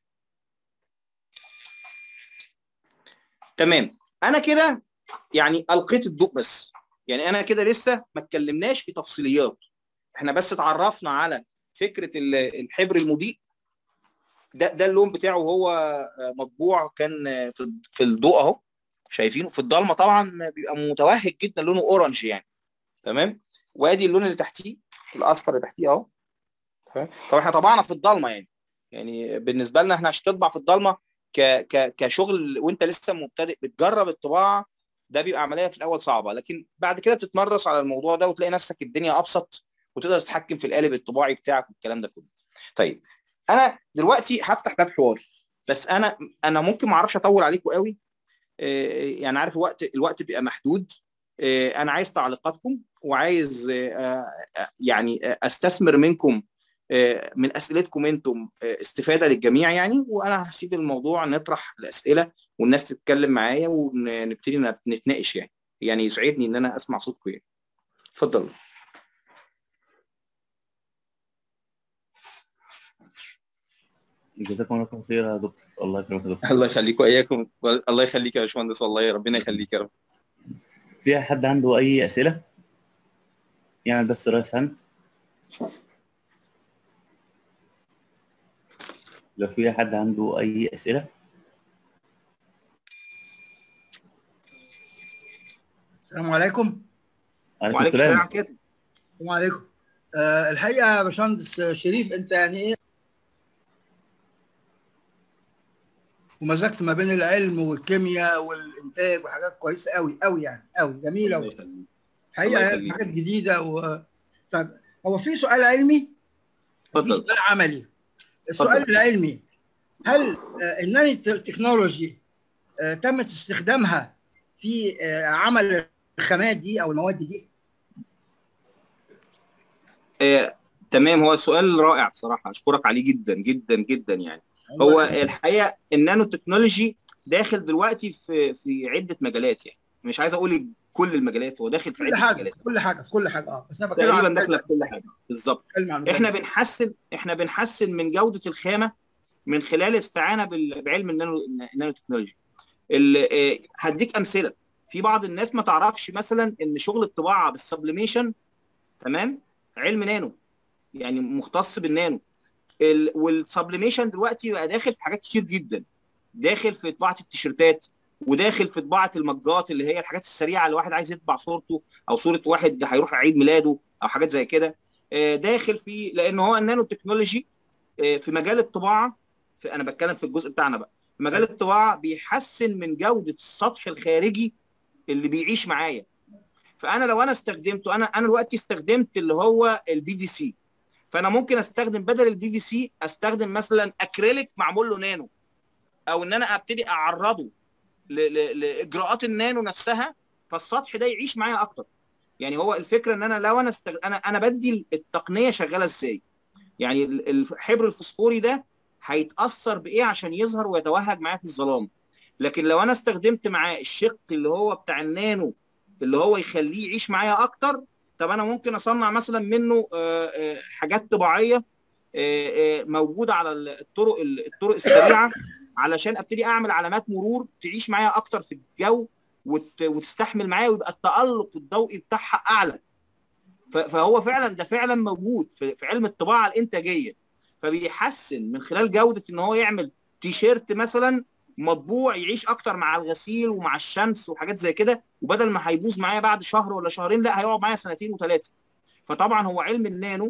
Speaker 2: تمام انا كده يعني القيت الضوء بس يعني انا كده لسه ما اتكلمناش في تفصيليات احنا بس اتعرفنا على فكره الحبر المضيء ده ده اللون بتاعه هو مطبوع كان في في الضوء اهو شايفينه في الضلمه طبعا بيبقى متوهج جدا لونه اورنج يعني تمام وادي اللون اللي تحتيه الاصفر اللي تحتيه اهو تمام طب احنا طبعنا في الضلمه يعني يعني بالنسبه لنا احنا عشان تطبع في الضلمه ك ك كشغل وانت لسه مبتدئ بتجرب الطباعه ده بيبقى عمليه في الاول صعبه لكن بعد كده بتتمرس على الموضوع ده وتلاقي نفسك الدنيا ابسط وتقدر تتحكم في القالب الطباعي بتاعك والكلام ده كله طيب انا دلوقتي هفتح باب حواري بس انا انا ممكن ما اعرفش اطول عليكم قوي يعني عارف الوقت الوقت بيبقى محدود انا عايز تعليقاتكم وعايز يعني استثمر منكم من اسئلتكم انتم استفاده للجميع يعني وانا هسيب الموضوع نطرح الاسئله والناس تتكلم معايا ونبتدي نتناقش يعني يعني يسعدني ان انا اسمع صوتكم يعني اتفضلوا
Speaker 1: جزاكم الله خير يا دكتور الله يكرمك يا دكتور
Speaker 2: الله يخليكم واياكم الله يخليك يا باشمهندس والله ربنا يخليك يا رب
Speaker 1: في حد عنده اي اسئله يعني بس رايس هاند لو في حد عنده اي اسئله
Speaker 4: السلام عليكم
Speaker 1: عليكم
Speaker 2: وعليكم
Speaker 1: السلام
Speaker 2: السلام كده
Speaker 4: السلام عليكم آه الحقيقه يا باشمهندس شريف انت يعني ايه ومزجت ما بين العلم والكيمياء والانتاج وحاجات كويسه قوي قوي يعني قوي جميله
Speaker 2: الله
Speaker 4: و-
Speaker 2: يخليك.
Speaker 4: الحقيقه
Speaker 2: الله
Speaker 4: يعني
Speaker 2: يخليك.
Speaker 4: حاجات جديده و... طيب هو في سؤال علمي وفي
Speaker 2: اتفضل
Speaker 4: سؤال عملي السؤال
Speaker 2: اتفضل.
Speaker 4: العلمي هل آه، الناني تكنولوجي آه، تمت استخدامها في آه، عمل الخامات دي او المواد دي
Speaker 2: آه، تمام هو سؤال رائع بصراحه اشكرك عليه جدا جدا جدا يعني هو الحقيقه النانو تكنولوجي داخل دلوقتي في في عده مجالات يعني مش عايز اقول كل المجالات هو داخل في
Speaker 4: كل
Speaker 2: عده
Speaker 4: حاجه
Speaker 2: مجالات
Speaker 4: في كل حاجه في كل حاجه اه بس انا بتكلم
Speaker 2: تقريبا
Speaker 4: عن
Speaker 2: داخله في كل حاجه بالظبط
Speaker 4: بتكلم عن
Speaker 2: احنا بنحسن احنا بنحسن من جوده الخامه من خلال استعانه بال- بعلم النانو النانو تكنولوجي ال- آه، هديك امثله في بعض الناس ما تعرفش مثلا ان شغل الطباعه بالسبليميشن تمام علم نانو يعني مختص بالنانو ال- والسبليميشن دلوقتي بقى داخل في حاجات كتير جدا داخل في طباعه التيشيرتات وداخل في طباعه المجات اللي هي الحاجات السريعه اللي واحد عايز يطبع صورته او صوره واحد هيروح عيد ميلاده او حاجات زي كده آه، داخل في لان هو النانو تكنولوجي آه، في مجال الطباعه في انا بتكلم في الجزء بتاعنا بقى في مجال الطباعه بيحسن من جوده السطح الخارجي اللي بيعيش معايا فانا لو انا استخدمته انا انا دلوقتي استخدمت اللي هو البي في سي فانا ممكن استخدم بدل البي في سي استخدم مثلا اكريليك معمول له نانو او ان انا ابتدي اعرضه ل- ل- لاجراءات النانو نفسها فالسطح ده يعيش معايا اكتر يعني هو الفكره ان انا لو انا استغ... انا انا بدي التقنيه شغاله ازاي يعني ال- الحبر الفوسفوري ده هيتاثر بايه عشان يظهر ويتوهج معايا في الظلام لكن لو انا استخدمت معاه الشق اللي هو بتاع النانو اللي هو يخليه يعيش معايا اكتر طب انا ممكن اصنع مثلا منه آه، آه، حاجات طباعيه آه، آه، موجوده على الطرق الطرق السريعه علشان ابتدي اعمل علامات مرور تعيش معايا اكتر في الجو وت- وتستحمل معايا ويبقى التالق الضوئي بتاعها اعلى ف- فهو فعلا ده فعلا موجود في في علم الطباعه الانتاجيه فبيحسن من خلال جوده ان هو يعمل تيشيرت مثلا مطبوع يعيش اكتر مع الغسيل ومع الشمس وحاجات زي كده وبدل ما هيبوظ معايا بعد شهر ولا شهرين لا هيقعد معايا سنتين وثلاثه فطبعا هو علم النانو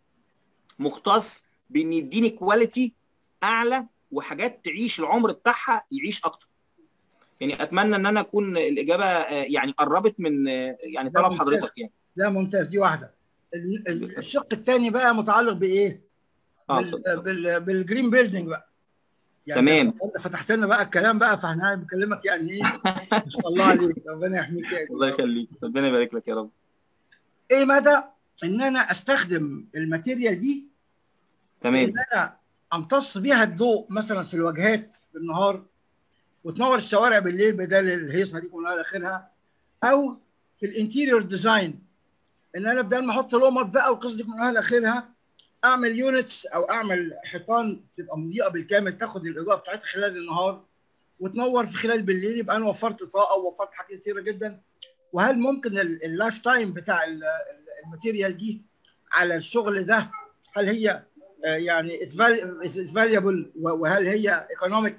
Speaker 2: مختص بان يديني كواليتي اعلى وحاجات تعيش العمر بتاعها يعيش اكتر يعني اتمنى ان انا اكون الاجابه آه، يعني قربت من آه، يعني
Speaker 4: ده
Speaker 2: طلب
Speaker 4: ممتاز.
Speaker 2: حضرتك يعني
Speaker 4: لا ممتاز دي واحده ال- ال- الشق الثاني بقى متعلق بايه؟
Speaker 2: اه
Speaker 4: بال
Speaker 2: اتفضل.
Speaker 4: بال بالجرين بيلدينج بقى
Speaker 2: تمام.
Speaker 4: انت فتحت لنا بقى الكلام بقى فاحنا بنكلمك يعني ايه ما شاء الله عليك ربنا يحميك يا
Speaker 2: الله يخليك ربنا يبارك لك يا رب
Speaker 4: ايه مدى ان انا استخدم الماتيريال دي
Speaker 2: تمام
Speaker 4: ان انا امتص بيها الضوء مثلا في الواجهات بالنهار وتنور الشوارع بالليل بدل الهيصه دي كلها اخرها او في الانتيريور ديزاين ان انا بدل ما احط لمط بقى والقصه دي كلها لاخرها اعمل يونتس او اعمل حيطان تبقى مضيئه بالكامل تاخد الاضاءه بتاعتها خلال النهار وتنور في خلال بالليل يبقى انا وفرت طاقه ووفرت حاجات كتيره جدا وهل ممكن ال- اللايف تايم بتاع ال- ال- الماتيريال دي على الشغل ده هل هي آه، يعني اتس فاليبل وهل هي ايكونوميك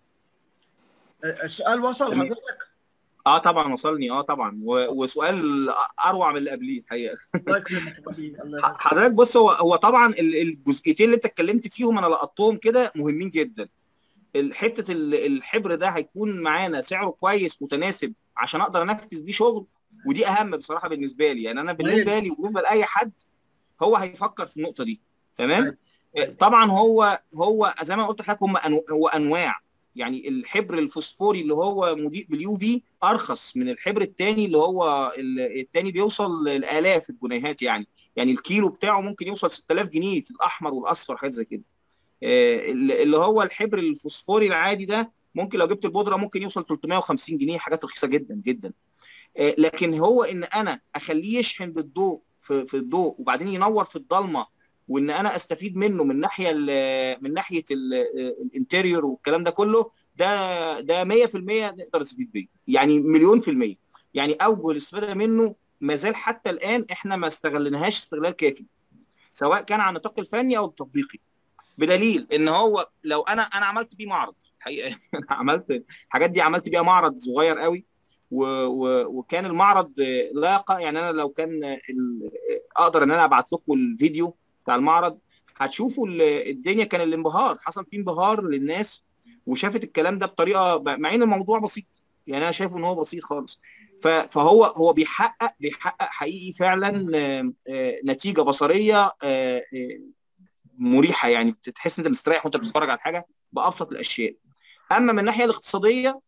Speaker 4: السؤال وصل
Speaker 2: تمام.
Speaker 4: حضرتك
Speaker 2: اه طبعا وصلني اه طبعا و- وسؤال اروع من اللي قبليه الحقيقه
Speaker 4: الله يكرمك يا حبيبي، الله يكرمك.
Speaker 2: حضرتك بص هو هو طبعا ال- الجزئيتين اللي انت اتكلمت فيهم انا لقطتهم كده مهمين جدا حته الحبر ده هيكون معانا سعره كويس متناسب عشان اقدر انفذ بيه شغل ودي اهم بصراحه بالنسبه لي يعني انا بالنسبه لي وبالنسبه لاي حد هو هيفكر في النقطه دي تمام طبعا هو هو زي ما قلت لحضرتك هم أنو- هو انواع يعني الحبر الفوسفوري اللي هو مضيء باليو في ارخص من الحبر الثاني اللي هو ال- الثاني بيوصل لالاف الجنيهات يعني يعني الكيلو بتاعه ممكن يوصل 6000 جنيه في الاحمر والاصفر حاجات زي كده آه، اللي هو الحبر الفوسفوري العادي ده ممكن لو جبت البودره ممكن يوصل 350 جنيه حاجات رخيصه جدا جدا آه، لكن هو ان انا اخليه يشحن بالضوء في, في الضوء وبعدين ينور في الضلمه وان انا استفيد منه من ناحيه ال- من ناحيه ال- الانتيريور والكلام ده كله ده ده 100% نقدر نستفيد بيه يعني مليون في الميه يعني اوجه الاستفاده منه ما زال حتى الان احنا ما استغلناهاش استغلال كافي سواء كان على النطاق الفني او التطبيقي بدليل ان هو لو انا انا عملت بيه معرض الحقيقه انا عملت الحاجات دي عملت بيها معرض صغير قوي و و وكان المعرض آه، لاقى يعني انا لو كان آه، ال- آه، اقدر ان انا ابعت لكم الفيديو بتاع المعرض هتشوفوا ال- الدنيا كان الانبهار حصل فيه انبهار للناس وشافت الكلام ده بطريقه ب- مع ان الموضوع بسيط يعني انا شايفه ان هو بسيط خالص ف- فهو هو بيحقق بيحقق حقيقي فعلا آه، آه، نتيجه بصريه آه، آه، مريحه يعني بتحس انت مستريح وانت بتتفرج على حاجه بابسط الاشياء اما من الناحيه الاقتصاديه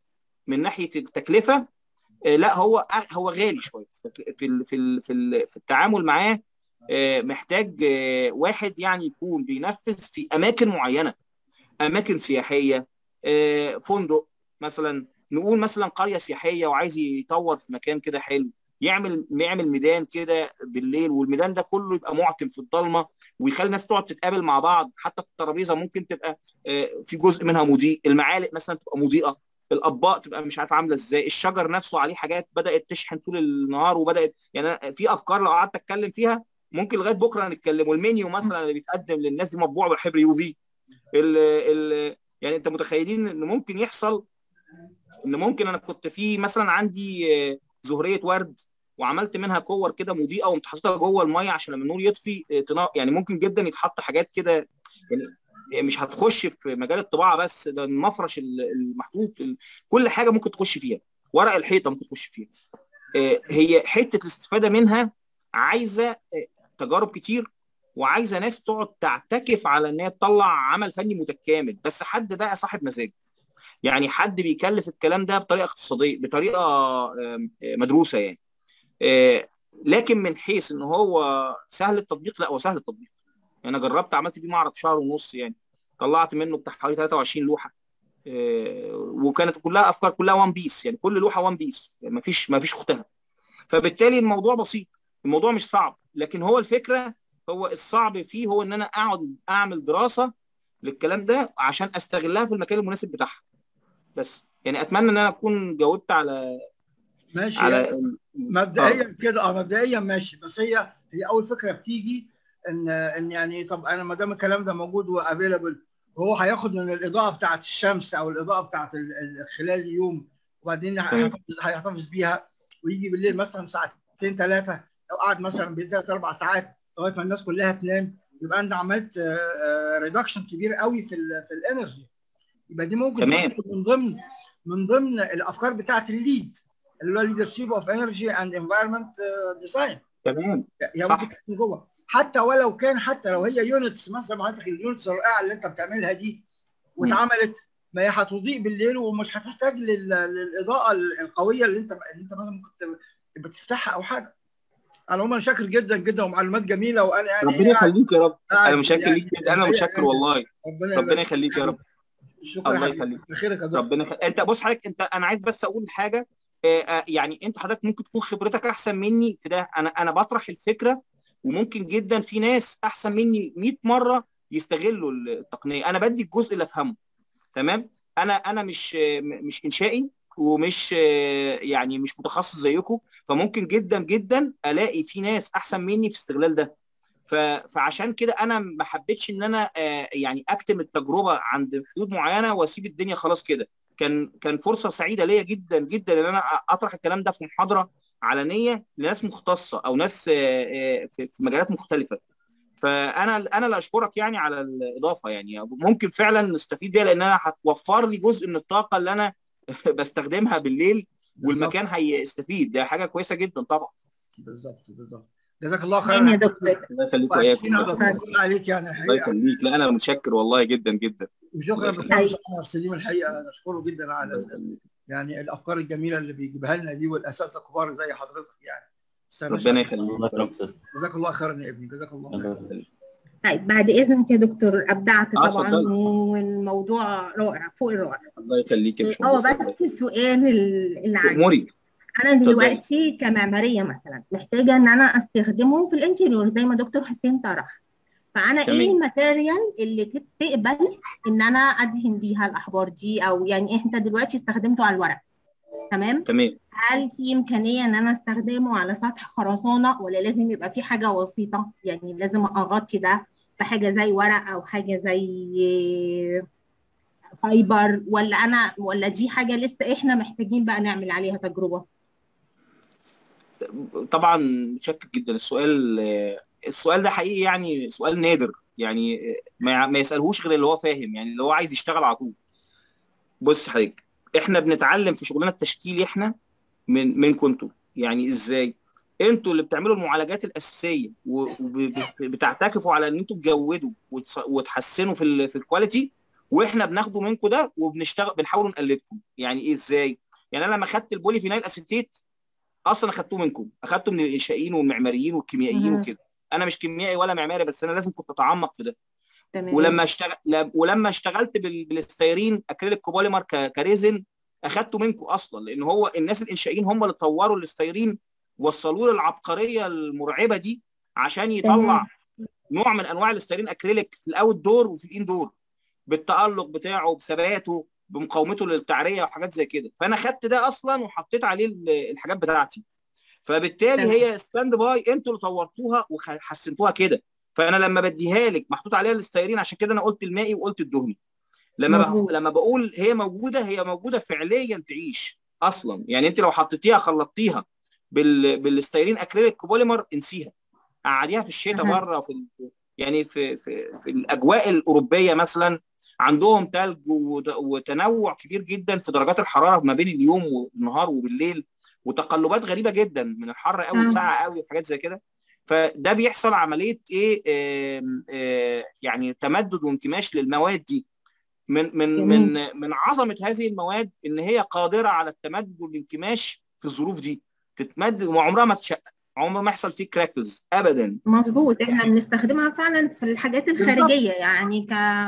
Speaker 2: من ناحيه التكلفه آه، لا هو هو غالي شويه في ال- في ال- في ال- في التعامل معاه آه، محتاج آه، واحد يعني يكون بينفذ في اماكن معينه اماكن سياحيه آه، فندق مثلا نقول مثلا قريه سياحيه وعايز يطور في مكان كده حلو يعمل يعمل ميدان كده بالليل والميدان ده كله يبقى معتم في الضلمه ويخلي الناس تقعد تتقابل مع بعض حتى الترابيزه ممكن تبقى آه، في جزء منها مضيء المعالق مثلا تبقى مضيئه الاطباق تبقى مش عارف عامله ازاي الشجر نفسه عليه حاجات بدات تشحن طول النهار وبدات يعني أنا في افكار لو قعدت اتكلم فيها ممكن لغايه بكره نتكلم والمنيو مثلا اللي بيتقدم للناس دي مطبوع بحبر يو في ال ال يعني انت متخيلين ان ممكن يحصل ان ممكن انا كنت في مثلا عندي آه، زهريه ورد وعملت منها كور كده مضيئه وقمت حاططها جوه الميه عشان لما النور يطفي آه، تنا- يعني ممكن جدا يتحط حاجات كده يعني مش هتخش في مجال الطباعه بس ده المفرش ال- المحطوط ال- كل حاجه ممكن تخش فيها ورق الحيطه ممكن تخش فيها آه، هي حته الاستفاده منها عايزه آه، تجارب كتير وعايزه ناس تقعد تعتكف على ان هي تطلع عمل فني متكامل بس حد بقى صاحب مزاج يعني حد بيكلف الكلام ده بطريقه اقتصاديه بطريقه آم، آه، مدروسه يعني آه، لكن من حيث ان هو سهل التطبيق لا هو سهل التطبيق انا جربت عملت بيه معرض شهر ونص يعني طلعت منه بتاع حوالي 23 لوحه آه، وكانت كلها افكار كلها وان بيس يعني كل لوحه وان بيس يعني ما فيش ما فيش اختها فبالتالي الموضوع بسيط الموضوع مش صعب لكن هو الفكره هو الصعب فيه هو ان انا اقعد اعمل دراسه للكلام ده عشان استغلها في المكان المناسب بتاعها بس يعني اتمنى ان انا اكون جاوبت على
Speaker 4: ماشي
Speaker 2: على
Speaker 4: مبدئيا كده اه مبدئيا ماشي بس هي هي اول فكره بتيجي ان ان يعني طب انا ما دام الكلام ده موجود وافيلبل وهو هياخد من الاضاءه بتاعه الشمس او الاضاءه بتاعه ال- ال- خلال اليوم وبعدين هيحتفظ هيحتفظ بيها ويجي بالليل مثلا ساعتين ثلاثه لو قعد مثلا بثلاث اربع ساعات لغايه ما الناس كلها تنام يبقى انت عملت ريدكشن كبير قوي في ال في الانرجي يبقى دي ممكن
Speaker 2: تمام.
Speaker 4: تكون من ضمن من ضمن الافكار بتاعه الليد اللي هو ليدرشيب اوف انرجي اند انفايرمنت ديزاين
Speaker 2: تمام
Speaker 4: هي
Speaker 2: صح.
Speaker 4: ممكن تكون جوه حتى ولو كان حتى لو هي يونتس مثلا حضرتك اليونتس الرائعه اللي انت بتعملها دي واتعملت ما هي هتضيء بالليل ومش هتحتاج لل- للاضاءه القويه اللي انت اللي انت مثلا ممكن تب- بتفتحها او حاجه. انا عموما شاكر جدا جدا ومعلومات جميله وانا يعني
Speaker 2: ربنا
Speaker 4: قاعد-
Speaker 2: يخليك يا رب
Speaker 4: قاعد
Speaker 2: انا مشكر
Speaker 4: يعني
Speaker 2: ليك جدا انا
Speaker 4: الحقيقة
Speaker 2: مشكر
Speaker 4: يعني
Speaker 2: والله
Speaker 4: ربنا
Speaker 2: ربنا
Speaker 4: يبارك
Speaker 2: يخليك يا رب
Speaker 4: شكرا
Speaker 2: الله
Speaker 4: يا حبيبي
Speaker 2: يخليك.
Speaker 4: بخيرك يا دكتور
Speaker 2: ربنا يخليك انت بص حضرتك انت انا عايز بس اقول حاجه آه، آه، يعني انت حضرتك ممكن تكون خبرتك احسن مني في ده انا انا بطرح الفكره وممكن جدا في ناس احسن مني 100 مره يستغلوا التقنيه انا بدي الجزء اللي افهمه تمام انا انا مش آه، م- مش انشائي ومش آه، يعني مش متخصص زيكم فممكن جدا جدا الاقي في ناس احسن مني في استغلال ده ف- فعشان كده انا ما حبيتش ان انا آه، يعني اكتم التجربه عند حدود معينه واسيب الدنيا خلاص كده كان كان فرصه سعيده ليا جدا جدا ان انا اطرح الكلام ده في محاضره علنيه لناس مختصه او ناس آه، آه، في في مجالات مختلفه فانا انا اللي اشكرك يعني على الاضافه يعني ممكن فعلا نستفيد بيها لانها هتوفر لي جزء من الطاقه اللي انا بستخدمها بالليل والمكان هيستفيد ده حاجه كويسه جدا طبعا
Speaker 4: بالظبط بالظبط جزاك الله
Speaker 5: تمام يا
Speaker 4: خيرا
Speaker 5: دكتور
Speaker 2: الله يخليك
Speaker 4: وأشكرك
Speaker 2: وإياكم.
Speaker 4: يا دكتور عليك يعني
Speaker 2: الله
Speaker 4: الحقيقه
Speaker 2: يخليك لا انا متشكر والله جدا جدا
Speaker 4: وشكرا
Speaker 2: الله
Speaker 4: باشمهندس عمر سليم الحقيقه نشكره جدا
Speaker 2: الله
Speaker 4: على
Speaker 2: يخليك.
Speaker 4: يعني الافكار الجميله اللي بيجيبها لنا دي والاساتذه الكبار زي حضرتك يعني استاذ
Speaker 2: ربنا
Speaker 4: رشاد،
Speaker 2: يخليك
Speaker 1: الله يكرمك استاذ
Speaker 4: جزاك الله خيرا يا ابني جزاك الله خيرا
Speaker 1: الله يخليك.
Speaker 5: طيب بعد اذنك يا دكتور ابدعت
Speaker 2: آه،
Speaker 5: طبعا
Speaker 2: اتفضلي.
Speaker 5: والموضوع رائع فوق الرائع
Speaker 2: الله يخليك يا
Speaker 5: هو
Speaker 2: باشمهندس
Speaker 5: بس السؤال ال- اللي عندي
Speaker 2: اموري
Speaker 5: انا دلوقتي كمعماريه مثلا محتاجه ان انا استخدمه في الانتيريور زي ما دكتور حسين طرح فانا
Speaker 2: تمام.
Speaker 5: ايه الماتيريال اللي تت- تقبل ان انا ادهن بيها الاحبار دي او يعني انت دلوقتي استخدمته على الورق تمام
Speaker 2: تمام
Speaker 5: هل في امكانيه ان انا استخدمه على سطح خرسانه ولا لازم يبقى في حاجه وسيطه يعني لازم اغطي ده بحاجه زي ورق او حاجه زي فايبر ولا انا ولا دي حاجه لسه احنا محتاجين بقى نعمل عليها تجربه
Speaker 2: طبعا متشكر جدا السؤال السؤال ده حقيقي يعني سؤال نادر يعني ما ما يسالهوش غير اللي هو فاهم يعني اللي هو عايز يشتغل على طول بص حضرتك احنا بنتعلم في شغلنا التشكيلي احنا من منكم انتوا يعني ازاي انتوا اللي بتعملوا المعالجات الاساسيه وبتعتكفوا على ان انتوا تجودوا وتص- وتحسنوا في ال في الكواليتي واحنا بناخده منكم ده وبنشتغل بنحاول نقلدكم يعني ايه ازاي يعني انا لما خدت البولي فينايل اسيتيت اصلا اخدته منكم اخدته من الانشائيين والمعماريين والكيميائيين
Speaker 5: مهم.
Speaker 2: وكده انا مش كيميائي ولا معماري بس انا لازم كنت اتعمق في ده
Speaker 5: تمام
Speaker 2: ولما اشتغل ل- ولما اشتغلت بال- بالستيرين اكريليك كوبوليمر ك- كريزن اخدته منكم اصلا لان هو الناس الانشائيين هم اللي طوروا الستيرين وصلوه للعبقريه المرعبه دي عشان يطلع
Speaker 5: تمام.
Speaker 2: نوع من انواع الستيرين اكريليك في الاوت دور وفي الان دور بالتالق بتاعه بثباته بمقاومته للتعريه وحاجات زي كده فانا خدت ده اصلا وحطيت عليه ال- الحاجات بتاعتي فبالتالي
Speaker 5: تمام.
Speaker 2: هي ستاند باي انتوا اللي طورتوها وحسنتوها كده فانا لما بديها لك محطوط عليها الستيرين عشان كده انا قلت المائي وقلت الدهني لما بق...
Speaker 5: مظبوط.
Speaker 2: لما بقول هي موجوده هي موجوده فعليا تعيش اصلا يعني انت لو حطيتيها خلطتيها بال... بالستيرين اكريليك كوبوليمر انسيها قعديها في الشتاء
Speaker 5: أها.
Speaker 2: بره في ال- يعني في في في الاجواء الاوروبيه مثلا عندهم ثلج وت- وتنوع كبير جدا في درجات الحراره ما بين اليوم والنهار وبالليل وتقلبات غريبه جدا من الحر قوي
Speaker 5: آه.
Speaker 2: لساقعه قوي وحاجات زي كده فده بيحصل عمليه ايه آم، آه، يعني تمدد وانكماش للمواد دي من من
Speaker 5: جميل.
Speaker 2: من من عظمه هذه المواد ان هي قادره على التمدد والانكماش في الظروف دي تتمدد وعمرها ما تشقق عمر ما يحصل فيه كراكلز ابدا
Speaker 5: مظبوط احنا بنستخدمها فعلا في الحاجات الخارجيه يعني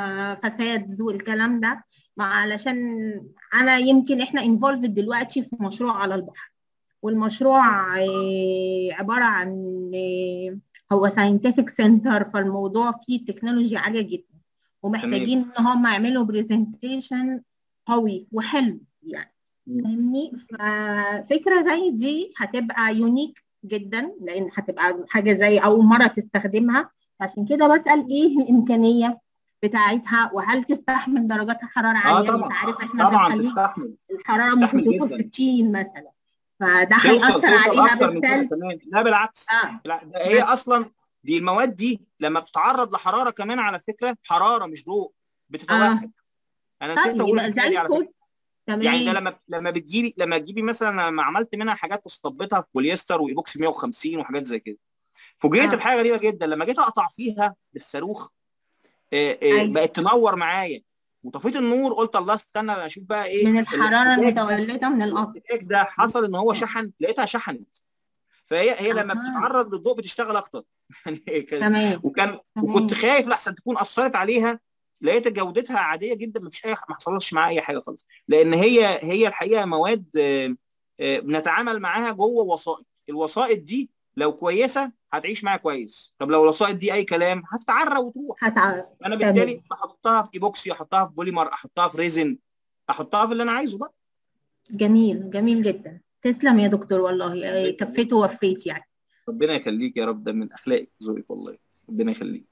Speaker 5: كفساد والكلام ده ما علشان انا يمكن احنا انفولفد دلوقتي في مشروع على البحر والمشروع آه، عباره عن آه، هو ساينتفك سنتر فالموضوع فيه تكنولوجي عاليه جدا ومحتاجين ان هم يعملوا برزنتيشن قوي وحلو يعني
Speaker 2: مم.
Speaker 5: فاهمني ففكره زي دي هتبقى يونيك جدا لان هتبقى حاجه زي اول مره تستخدمها عشان كده بسال ايه الامكانيه بتاعتها وهل تستحمل درجات حراره
Speaker 2: اه
Speaker 5: عاليه
Speaker 2: طبعا
Speaker 5: انت عارف احنا في
Speaker 2: طبعا
Speaker 5: الخليج
Speaker 2: تستحمل
Speaker 5: الحراره ممكن
Speaker 2: تستحمل
Speaker 5: توصل
Speaker 2: جدا.
Speaker 5: 60 مثلا فده
Speaker 2: توصل
Speaker 5: هيأثر
Speaker 2: توصل
Speaker 5: عليها
Speaker 2: اكتر من كده
Speaker 5: بالسلب
Speaker 2: كمان لا بالعكس
Speaker 5: اه
Speaker 2: لا ده هي اصلا دي المواد دي لما بتتعرض لحراره كمان على فكره حراره مش ضوء بتتوهج انا نسيت
Speaker 5: طيب
Speaker 2: اقول
Speaker 5: يبقى
Speaker 2: الحكايه
Speaker 5: زي
Speaker 2: دي على فكره
Speaker 5: الفل تمام
Speaker 2: يعني ده لما لما بتجيبي لما تجيبي مثلا لما عملت منها حاجات وصبتها في بوليستر وايبوكسي 150 وحاجات زي كده فوجئت
Speaker 5: آه.
Speaker 2: بحاجه غريبه جدا لما جيت اقطع فيها بالصاروخ آه، آه،
Speaker 5: أيوة.
Speaker 2: بقت تنور معايا وطفيت النور قلت الله استنى اشوف بقى ايه
Speaker 5: من الحراره
Speaker 2: الاحتكاك ده-
Speaker 5: المتولده من القطر
Speaker 2: الاحتكاك ده حصل ان هو شحن لقيتها شحنت فهي هي لما
Speaker 5: أها.
Speaker 2: بتتعرض للضوء بتشتغل اكتر يعني كان-
Speaker 5: تمام
Speaker 2: وكان
Speaker 5: تمام.
Speaker 2: وكنت خايف لحسن تكون اثرت عليها لقيت جودتها عاديه جدا ما فيش اي ما حصلش معاها اي حاجه خالص لان هي هي الحقيقه مواد آه، آه، بنتعامل معاها جوه وسائط الوسائط دي لو كويسه هتعيش معاها كويس طب لو الوسائط دي اي كلام هتتعرى وتروح
Speaker 5: هتعرف
Speaker 2: انا
Speaker 5: تمام.
Speaker 2: بالتالي بحطها في ايبوكسي احطها في بوليمر احطها في ريزن احطها في اللي انا عايزه بقى
Speaker 5: جميل جميل جدا تسلم يا دكتور والله آه، كفيت ووفيت يعني
Speaker 2: ربنا يخليك يا رب ده من اخلاقك وذوقك والله ربنا يخليك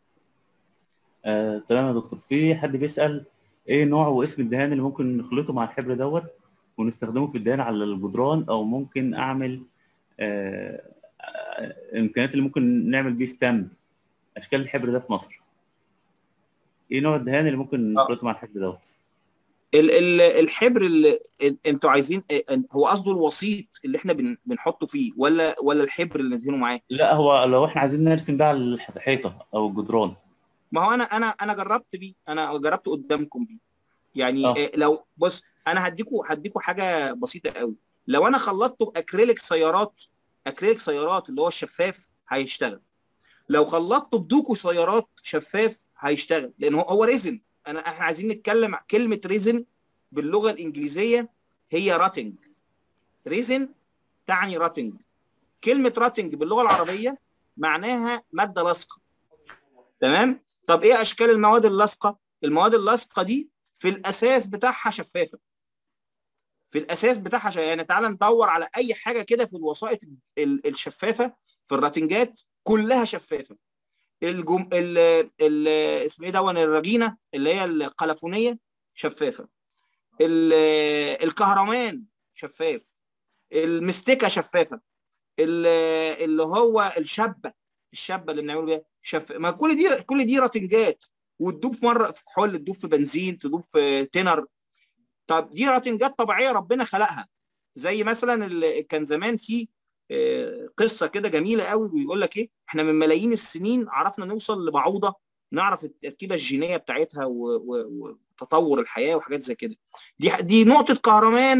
Speaker 1: آه، تمام يا دكتور في حد بيسأل ايه نوع واسم الدهان اللي ممكن نخلطه مع الحبر دوت ونستخدمه في الدهان على الجدران او ممكن اعمل آه، آه، الامكانيات اللي ممكن نعمل بيه ستامب اشكال الحبر ده في مصر ايه نوع الدهان اللي ممكن
Speaker 2: آه.
Speaker 1: نخلطه مع الحبر دوت
Speaker 2: ال- ال- الحبر اللي انتوا عايزين هو قصده الوسيط اللي احنا بن- بنحطه فيه ولا ولا الحبر اللي ندهنه معاه
Speaker 1: لا هو لو احنا عايزين نرسم بقى على الحيطه او الجدران
Speaker 2: ما هو انا انا انا جربت بيه انا جربت قدامكم بيه يعني
Speaker 1: آه.
Speaker 2: آه، لو بص انا هديكوا هديكوا حاجه بسيطه قوي لو انا خلطته باكريليك سيارات اكريليك سيارات اللي هو الشفاف هيشتغل لو خلطته بدوكو سيارات شفاف هيشتغل لان هو هو ريزن انا احنا عايزين نتكلم كلمه ريزن باللغه الانجليزيه هي راتنج ريزن تعني راتنج كلمه راتنج باللغه العربيه معناها ماده لاصقه تمام طب ايه اشكال المواد اللاصقه المواد اللاصقه دي في الاساس بتاعها شفافه في الاساس بتاعها ش... يعني تعال ندور على اي حاجه كده في الوسائط ال- الشفافه في الراتنجات كلها شفافه الجم... ال... ال... اسمه ايه دون الرجينه اللي هي القلفونيه شفافه ال... الكهرمان شفاف المستكه شفافه ال... اللي هو الشبه الشبه اللي بنعمله بيها شف ما كل دي كل دي راتنجات وتدوب في مره في كحول تدوب في بنزين تدوب في تنر طب دي راتنجات طبيعيه ربنا خلقها زي مثلا اللي كان زمان في آه، قصه كده جميله قوي بيقول لك ايه احنا من ملايين السنين عرفنا نوصل لبعوضه نعرف التركيبه الجينيه بتاعتها و- و- وتطور الحياه وحاجات زي كده دي دي نقطه كهرمان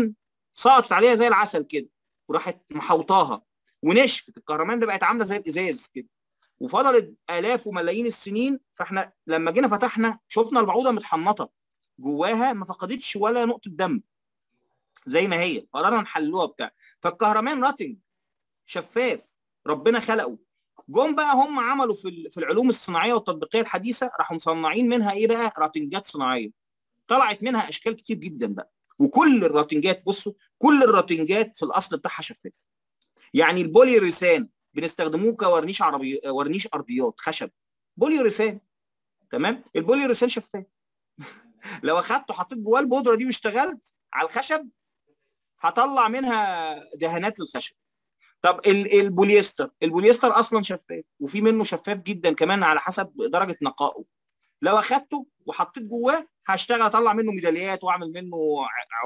Speaker 2: سقطت عليها زي العسل كده وراحت محوطاها ونشفت الكهرمان ده بقت عامله زي الازاز كده وفضلت الاف وملايين السنين فاحنا لما جينا فتحنا شفنا البعوضه متحنطه جواها ما فقدتش ولا نقطه دم زي ما هي قررنا نحلوها بتاع فالكهرمان راتنج شفاف ربنا خلقه جم بقى هم عملوا في في العلوم الصناعيه والتطبيقيه الحديثه راحوا مصنعين منها ايه بقى راتنجات صناعيه طلعت منها اشكال كتير جدا بقى وكل الراتنجات بصوا كل الراتنجات في الاصل بتاعها شفاف يعني البولي ريسان بنستخدموه كورنيش عربي ورنيش ارضيات خشب بولي ريسان تمام البولي ريسان شفاف لو اخدته حطيت جواه البودره دي واشتغلت على الخشب هطلع منها دهانات للخشب طب البوليستر البوليستر اصلا شفاف وفي منه شفاف جدا كمان على حسب درجه نقائه لو اخدته وحطيت جواه هشتغل اطلع منه ميداليات واعمل منه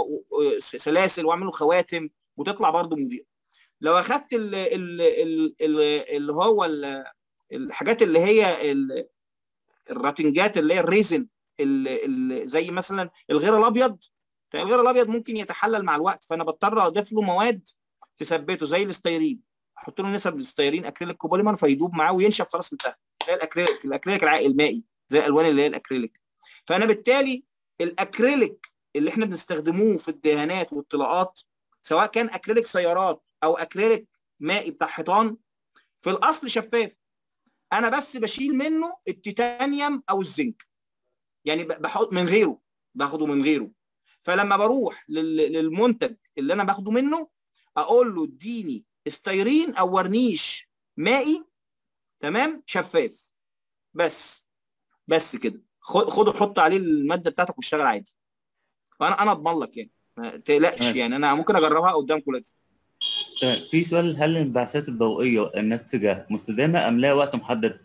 Speaker 2: سلاسل واعمل له خواتم وتطلع برده مضيئه لو اخدت ال ال ال ال اللي هو ال الحاجات اللي هي ال الراتنجات اللي هي الريزن زي مثلا الغير الابيض الغير الابيض ممكن يتحلل مع الوقت فانا بضطر اضيف له مواد تثبته زي الاستيرين احط له نسب الاستيرين اكريليك كوبوليمر فيدوب معاه وينشف خلاص انتهى زي الاكريليك الاكريليك العائل المائي زي الالوان اللي هي الاكريليك فانا بالتالي الاكريليك اللي احنا بنستخدموه في الدهانات والطلاقات سواء كان اكريليك سيارات او اكريليك مائي بتاع حيطان في الاصل شفاف انا بس بشيل منه التيتانيوم او الزنك يعني بحط من غيره باخده من غيره فلما بروح للمنتج اللي انا باخده منه اقول له اديني استيرين او ورنيش مائي تمام شفاف بس بس كده خده حط عليه الماده بتاعتك واشتغل عادي وانا انا اضمن لك يعني ما تقلقش يعني انا ممكن اجربها قدامكم دلوقتي
Speaker 1: في سؤال هل الانبعاثات الضوئيه الناتجه مستدامه ام لها وقت محدد؟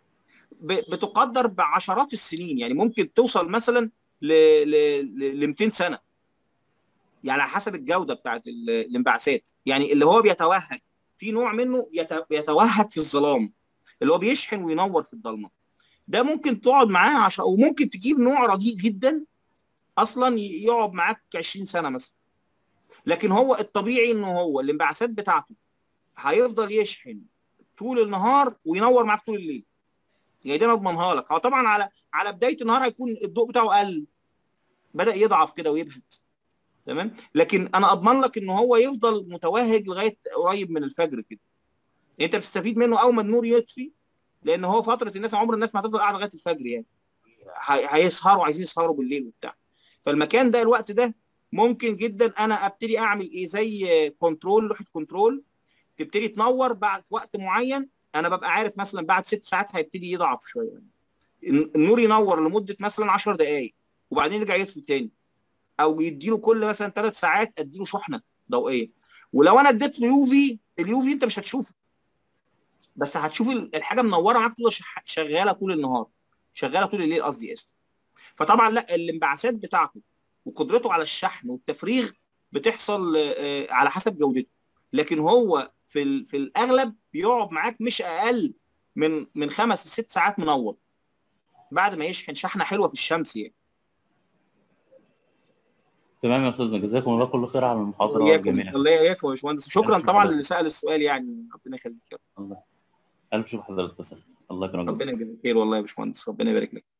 Speaker 2: بتقدر بعشرات السنين يعني ممكن توصل مثلا ل ل 200 سنه يعني على حسب الجوده بتاعت الانبعاثات يعني اللي هو بيتوهج في نوع منه بيتوهج في الظلام اللي هو بيشحن وينور في الضلمه ده ممكن تقعد معاه عشان او ممكن تجيب نوع رديء جدا اصلا يقعد معاك 20 سنه مثلا لكن هو الطبيعي ان هو الانبعاثات بتاعته هيفضل يشحن طول النهار وينور معاك طول الليل يعني دي انا اضمنها لك هو طبعا على على بدايه النهار هيكون الضوء بتاعه قل بدا يضعف كده ويبهت تمام لكن انا اضمن لك ان هو يفضل متوهج لغايه قريب من الفجر كده انت بتستفيد منه اول ما النور يطفي لان هو فتره الناس عمر الناس ما هتفضل قاعده لغايه الفجر يعني هيسهروا عايزين يسهروا بالليل وبتاع فالمكان ده الوقت ده ممكن جدا انا ابتدي اعمل ايه زي كنترول لوحه كنترول تبتدي تنور بعد في وقت معين انا ببقى عارف مثلا بعد ست ساعات هيبتدي يضعف شويه النور ينور لمده مثلا 10 دقائق وبعدين يرجع يطفي تاني او يديله كل مثلا ثلاث ساعات اديله شحنه ضوئيه ولو انا اديت له يو في اليو في انت مش هتشوفه بس هتشوف الحاجه منوره معاك تفضل شغاله طول النهار شغاله طول الليل قصدي اسف فطبعا لا الانبعاثات بتاعته وقدرته على الشحن والتفريغ بتحصل على حسب جودته لكن هو في في الاغلب بيقعد معاك مش اقل من من خمس لست ساعات منور بعد ما يشحن شحنه حلوه في الشمس يعني
Speaker 1: تمام يا استاذنا جزاكم الله كل خير على المحاضره
Speaker 2: الجميله الله ياك يا باشمهندس شكرا طبعا للي سال السؤال يعني ربنا يخليك
Speaker 1: الله الف شكر حضرتك استاذ الله يكرمك
Speaker 2: ربنا يجزيك خير والله يا باشمهندس ربنا يبارك لك